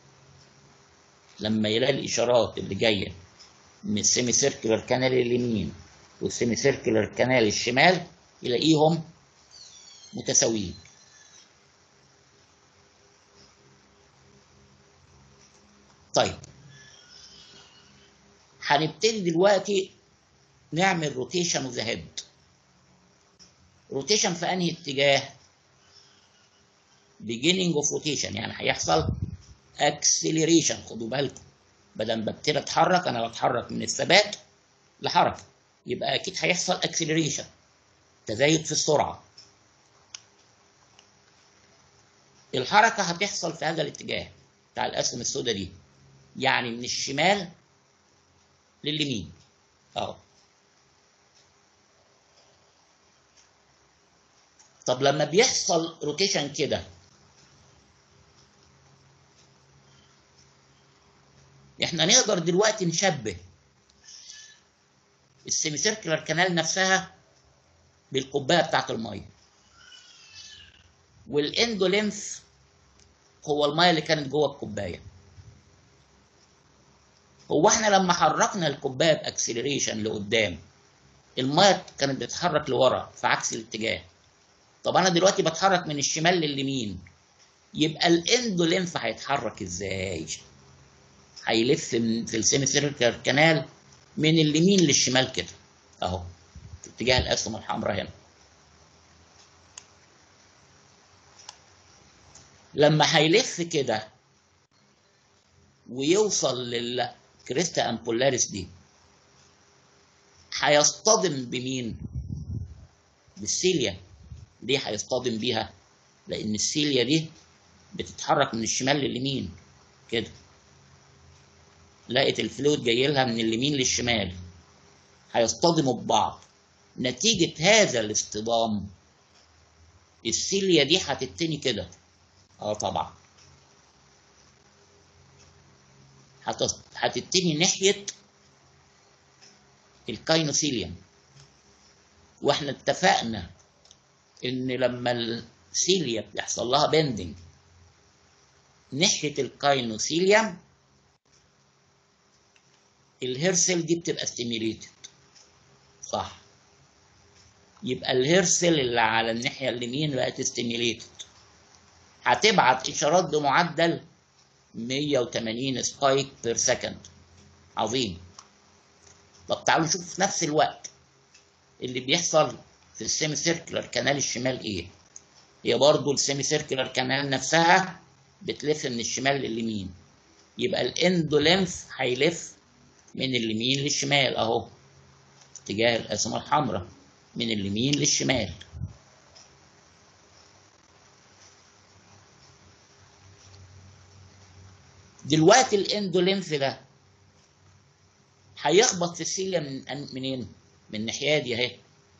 لما يلاقي الاشارات اللي جايه من السيمي سيركلر كانال اليمين والسيمي سيركلر كانال الشمال يلاقيهم متساويين طيب هنبتدي دلوقتي نعمل روتيشن اوف ذا هيد روتيشن في انهي اتجاه beginning of rotation يعني هيحصل acceleration خدوا بالكم بدل ما ببتدي اتحرك انا بتحرك من الثبات لحركه يبقى اكيد هيحصل acceleration تزايد في السرعه الحركه هتحصل في هذا الاتجاه بتاع الاسهم السوداء دي يعني من الشمال لليمين اهو طب لما بيحصل روتيشن كده احنا نقدر دلوقتي نشبه السيمي سيركلر كانال نفسها بالقبايه بتاعت الميه والاندولينف هو الميه اللي كانت جوه الكوبايه هو احنا لما حركنا الكوبايه باكسلريشن لقدام الميه كانت بتتحرك لورا في عكس الاتجاه طب انا دلوقتي بتحرك من الشمال لليمين يبقى الاندولينف هيتحرك ازاي هيلف من في السيمي سيركلر كانال من اليمين للشمال كده اهو في اتجاه الاسهم الحمراء هنا لما هيلف كده ويوصل للكريستا امبولاريس دي هيصطدم بمين بالسيليا ليه هيصطدم بيها لان السيليا دي بتتحرك من الشمال لليمين كده لقت الفلويد جاي لها من اليمين للشمال هيصطدموا ببعض نتيجة هذا الاصطدام السيليا دي هتتني كده اه طبعا هتتني ناحية الكاينوسيليوم واحنا اتفقنا ان لما السيليا بيحصل لها بندنج ناحية الكاينوسيليوم الهير سيل دي بتبقى ستيميليتد صح يبقى الهير سيل اللي على الناحية اليمين بقت ستيميليتد هتبعت اشارات بمعدل 180 سبايك بير سكند عظيم طب تعالوا نشوف في نفس الوقت اللي بيحصل في السيمي سيركلر كانال الشمال ايه هي برضو السيمي سيركلر كانال نفسها بتلف من الشمال لليمين يبقى الاندو لينف هيلف من اليمين للشمال اهو اتجاه القسمة الحمراء من اليمين للشمال دلوقتي الاندولينف ده هيخبط في السيليا من منين؟ من الناحيه دي اهي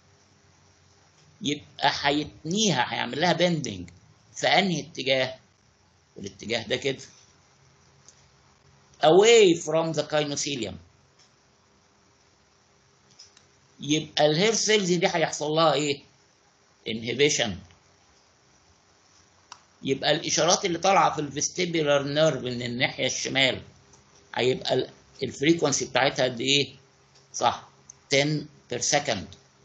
يبقى هيتنيها هيعمل لها بندنج في انهي اتجاه؟ الاتجاه ده كده away from the gynoecilium يبقى الهير سيلز دي هيحصل لها ايه؟ inhibition يبقى الاشارات اللي طالعه في الفيستيبولار نيرف من الناحيه الشمال هيبقى الفريكونسي بتاعتها قد ايه؟ صح 10 per second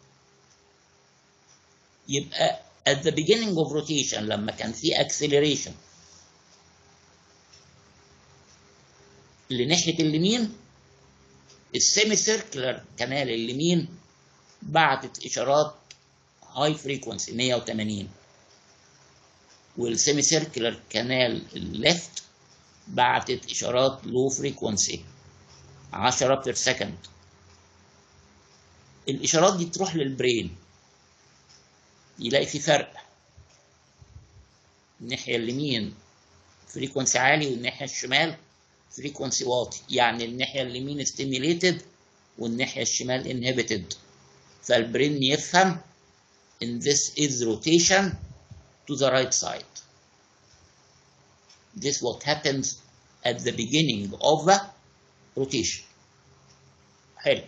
يبقى at the beginning of rotation لما كان في acceleration لناحيه اليمين السيمي سيركلر كانال اليمين بعتت اشارات هاي فريكونسي 180 والسيمي سيركلر كانال الليفت بعتت اشارات لو فريكونسي 10 بير سكند الاشارات دي تروح للبرين يلاقي في فرق الناحيه اليمين فريكونسي عالي والناحيه الشمال فريكونسي واطي يعني الناحيه اليمين ستيميليتد والناحيه الشمال انهبيتد فالبرين يفهم in this is rotation to the right side. This what happens at the beginning of the rotation. حلو.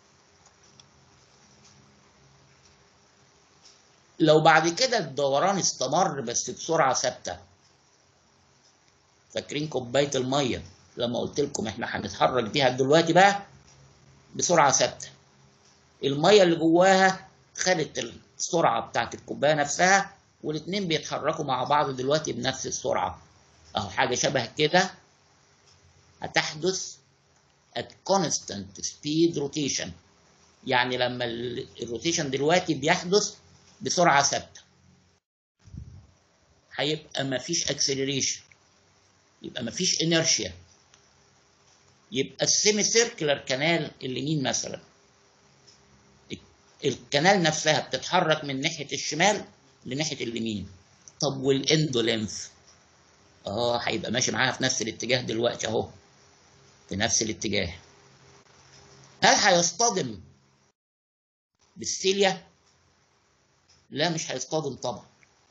لو بعد كده الدوران استمر بس بسرعة ثابتة فاكرين كوباية المية لما قلت لكم احنا هنتحرك بيها دلوقتي بقى بسرعة ثابتة المية اللي جواها خدت السرعة بتاعت الكوباية نفسها والاتنين بيتحركوا مع بعض دلوقتي بنفس السرعة أهو حاجة شبه كده هتحدث at constant speed rotation يعني لما الروتيشن دلوقتي بيحدث بسرعة ثابتة هيبقى مفيش acceleration يبقى مفيش inertia يبقى السيمي سيركلر كانال اليمين مثلا الكنال نفسها بتتحرك من ناحية الشمال لناحية اليمين طب والاندولينف اه هيبقى ماشي معاها في نفس الاتجاه دلوقتي اهو في نفس الاتجاه هل هيصطدم بالسيليا لا مش هيصطدم طبعا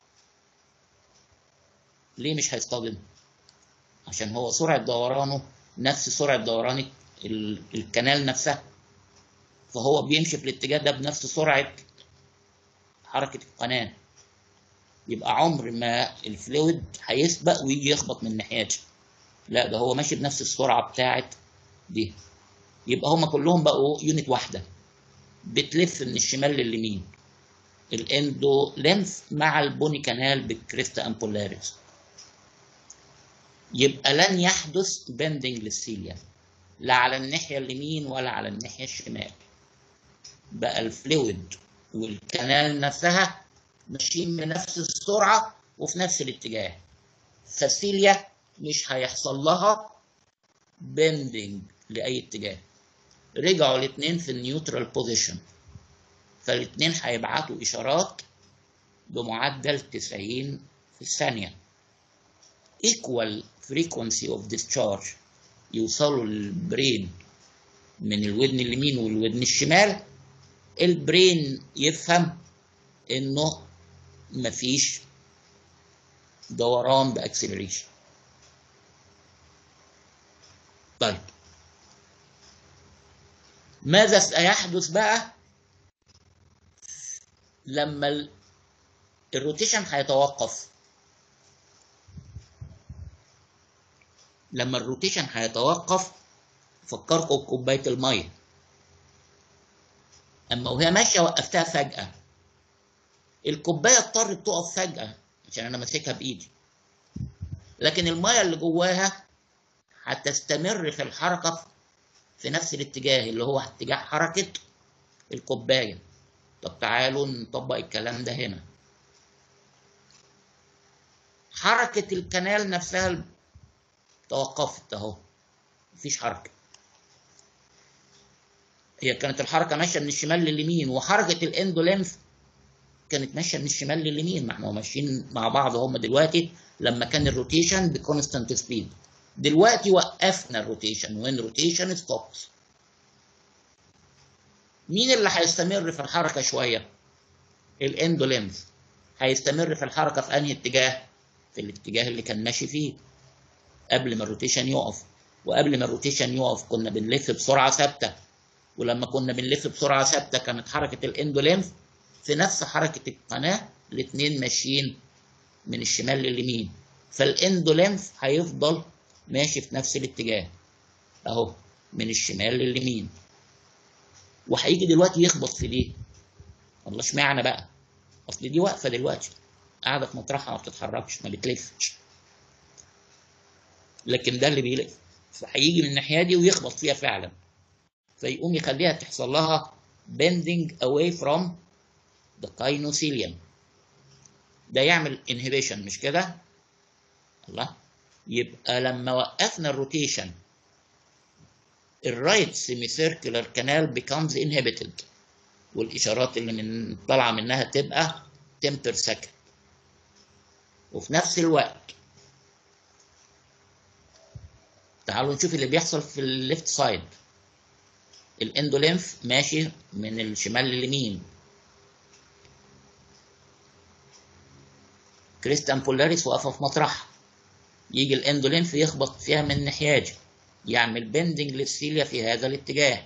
ليه مش هيصطدم عشان هو سرعة دورانه نفس سرعة دوران الكنال نفسها فهو بيمشي في الاتجاه ده بنفس سرعة حركة القناة يبقى عمر ما الفلويد هيسبق ويجي يخبط من ناحيته لا ده هو ماشي بنفس السرعة بتاعت دي يبقى هما كلهم بقوا يونت واحدة بتلف من الشمال لليمين الاندو لينف مع البوني كانال بالكريستا امبولاريس يبقى لن يحدث بندنج للسيليا لا على الناحية اليمين ولا على الناحية الشمال بقى الفلويد والكنال نفسها ماشيين بنفس السرعة وفي نفس الاتجاه فالسيليا مش هيحصل لها بندنج لأي اتجاه رجعوا الاتنين في النيوترال بوزيشن فالاتنين هيبعتوا إشارات بمعدل 90 في الثانية equal frequency of discharge يوصلوا للبرين من الودن اليمين والودن الشمال البرين يفهم انه مفيش دوران باكسلريشن طيب ماذا سيحدث بقى لما الروتيشن هيتوقف لما الروتيشن هيتوقف فكركم بكوبايه الميه اما وهي ماشيه وقفتها فجاه الكوبايه اضطرت تقف فجاه عشان انا ماسكها بايدي لكن الميه اللي جواها هتستمر في الحركه في نفس الاتجاه اللي هو اتجاه حركه الكوبايه طب تعالوا نطبق الكلام ده هنا حركة الكنال نفسها توقفت اهو مفيش حركة هي كانت الحركة ماشية من الشمال لليمين وحركة الاندولينف كانت ماشية من الشمال لليمين ما احنا ماشيين مع بعض هم دلوقتي لما كان الروتيشن بكونستانت سبيد دلوقتي وقفنا الروتيشن وين روتيشن ستوبس مين اللي هيستمر في الحركة شوية؟ الاندولينف هيستمر في الحركة في أنهي اتجاه؟ في الاتجاه اللي كان ماشي فيه قبل ما الروتيشن يقف وقبل ما الروتيشن يقف كنا بنلف بسرعة ثابتة ولما كنا بنلف بسرعة ثابتة كانت حركة الاندولينف في نفس حركة القناة الاتنين ماشيين من الشمال لليمين فالاندولينف هيفضل ماشي في نفس الاتجاه اهو من الشمال لليمين وهيجي دلوقتي يخبط في دي والله اشمعنى بقى اصل دي واقفه دلوقتي قاعده في مطرحها ما بتتحركش ما بتلفش لكن ده اللي بيلف فهيجي من الناحيه دي ويخبط فيها فعلا فيقوم يخليها تحصل لها bending away from the gynoecilium ده يعمل inhibition مش كده الله يبقى لما وقفنا الروتيشن الرايت سيمي سيركلر كانال becomes inhibited والاشارات اللي من طالعه منها تبقى 10 per second وفي نفس الوقت تعالوا نشوف اللي بيحصل في الليفت سايد الاندولينف ماشي من الشمال لليمين كريستان بولاريس واقفه في مطرحها يجي الاندولينف يخبط فيها من الناحيه دي يعمل بندنج للسيليا في هذا الاتجاه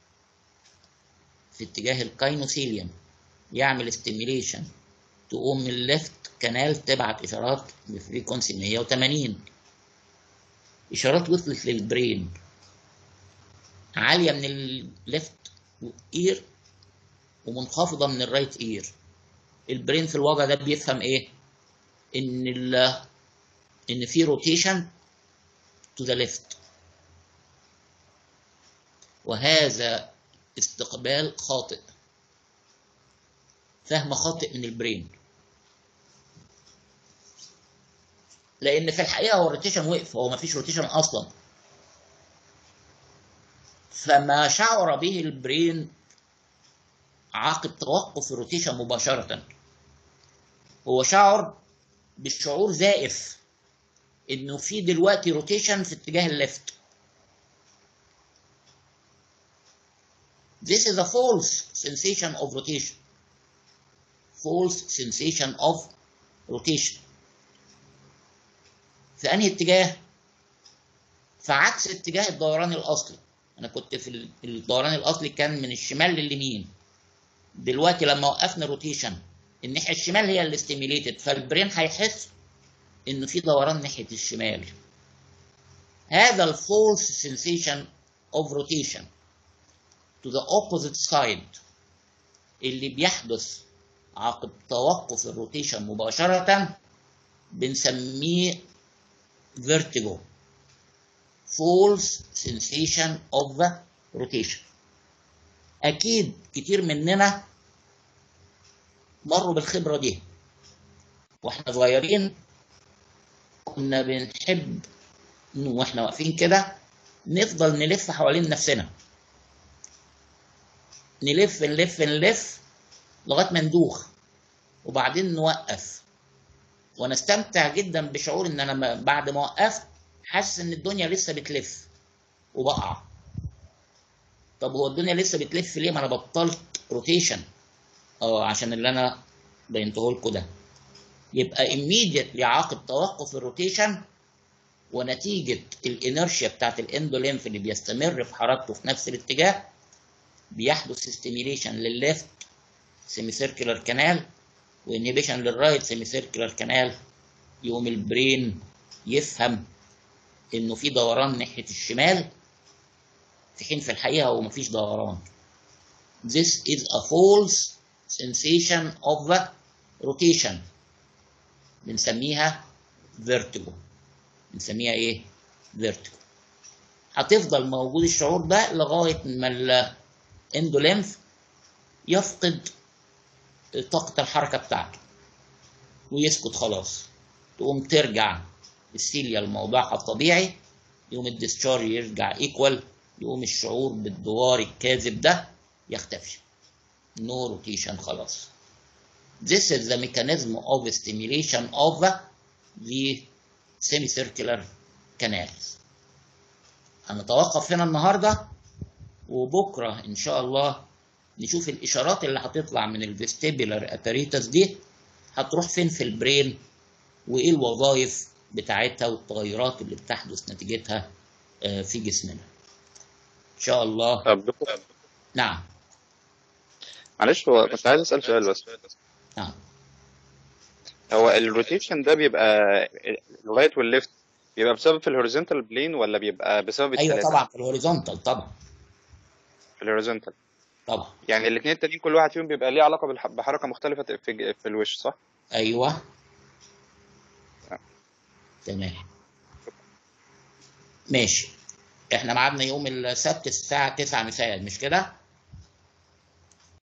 في اتجاه الكاينوسيليوم يعمل ستيميليشن تقوم الليفت كانال تبعت اشارات بفريكونسي 180 اشارات وصلت للبرين عاليه من الليفت اير ومنخفضه من الرايت اير البرين في الوضع ده بيفهم ايه ان ال ان في روتيشن تو ذا ليفت وهذا استقبال خاطئ فهم خاطئ من البرين لان في الحقيقه هو الروتيشن وقف هو ما فيش روتيشن اصلا فما شعر به البرين عقب توقف الروتيشن مباشره هو شعر بالشعور زائف انه في دلوقتي روتيشن في اتجاه الليفت This is a false sensation of rotation. False sensation of rotation. في أنهي اتجاه؟ في عكس اتجاه الدوران الأصلي. أنا كنت في الدوران الأصلي كان من الشمال لليمين. دلوقتي لما وقفنا روتيشن الناحية الشمال هي اللي ستيميليتد فالبرين هيحس إنه في دوران ناحية الشمال. هذا الفولس sensation of rotation to the opposite side اللي بيحدث عقب توقف الروتيشن مباشرة بنسميه vertigo false sensation of the rotation أكيد كتير مننا مروا بالخبرة دي واحنا صغيرين كنا بنحب واحنا واقفين كده نفضل نلف حوالين نفسنا نلف نلف نلف لغايه ما ندوخ وبعدين نوقف ونستمتع جدا بشعور ان انا بعد ما وقفت حاسس ان الدنيا لسه بتلف وبقع طب هو الدنيا لسه بتلف ليه ما انا بطلت روتيشن اه عشان اللي انا بينته لكم ده يبقى immediately عقب توقف الروتيشن ونتيجة الانرشيا بتاعت الاندولينف اللي بيستمر في حركته في نفس الاتجاه بيحدث ستيميليشن للليفت سيمي سيركلر كانال وانهبيشن للرايت سيمي سيركلر كانال يقوم البرين يفهم انه في دوران ناحيه الشمال في حين في الحقيقه هو مفيش دوران This is a false sensation of the rotation بنسميها vertigo بنسميها ايه vertigo هتفضل موجود الشعور ده لغايه ما الاندولينف يفقد طاقة الحركة بتاعته ويسكت خلاص تقوم ترجع السيليا لموضعها الطبيعي يقوم الديسشارج يرجع ايكوال يقوم الشعور بالدوار الكاذب ده يختفي نو روتيشن خلاص This is the mechanism of stimulation of the semicircular canals هنتوقف هنا النهارده وبكره ان شاء الله نشوف الاشارات اللي هتطلع من الفيستيبولار اباريتس دي هتروح فين في البرين وايه الوظائف بتاعتها والتغيرات اللي بتحدث نتيجتها في جسمنا ان شاء الله طب دكتور نعم معلش هو كنت عايز اسال سؤال بس نعم هو الروتيشن ده بيبقى الرايت والليفت بيبقى بسبب في الهوريزونتال بلين ولا بيبقى بسبب ايوه الثلاثه طبعا في الهوريزونتال طبعا في الهوريزونتال طبعا يعني الاثنين التانيين كل واحد فيهم بيبقى ليه علاقه بالح- بحركه مختلفه في في الوش صح ايوه تمام ماشي احنا ميعادنا يوم السبت الساعة 9 مساء مش كده؟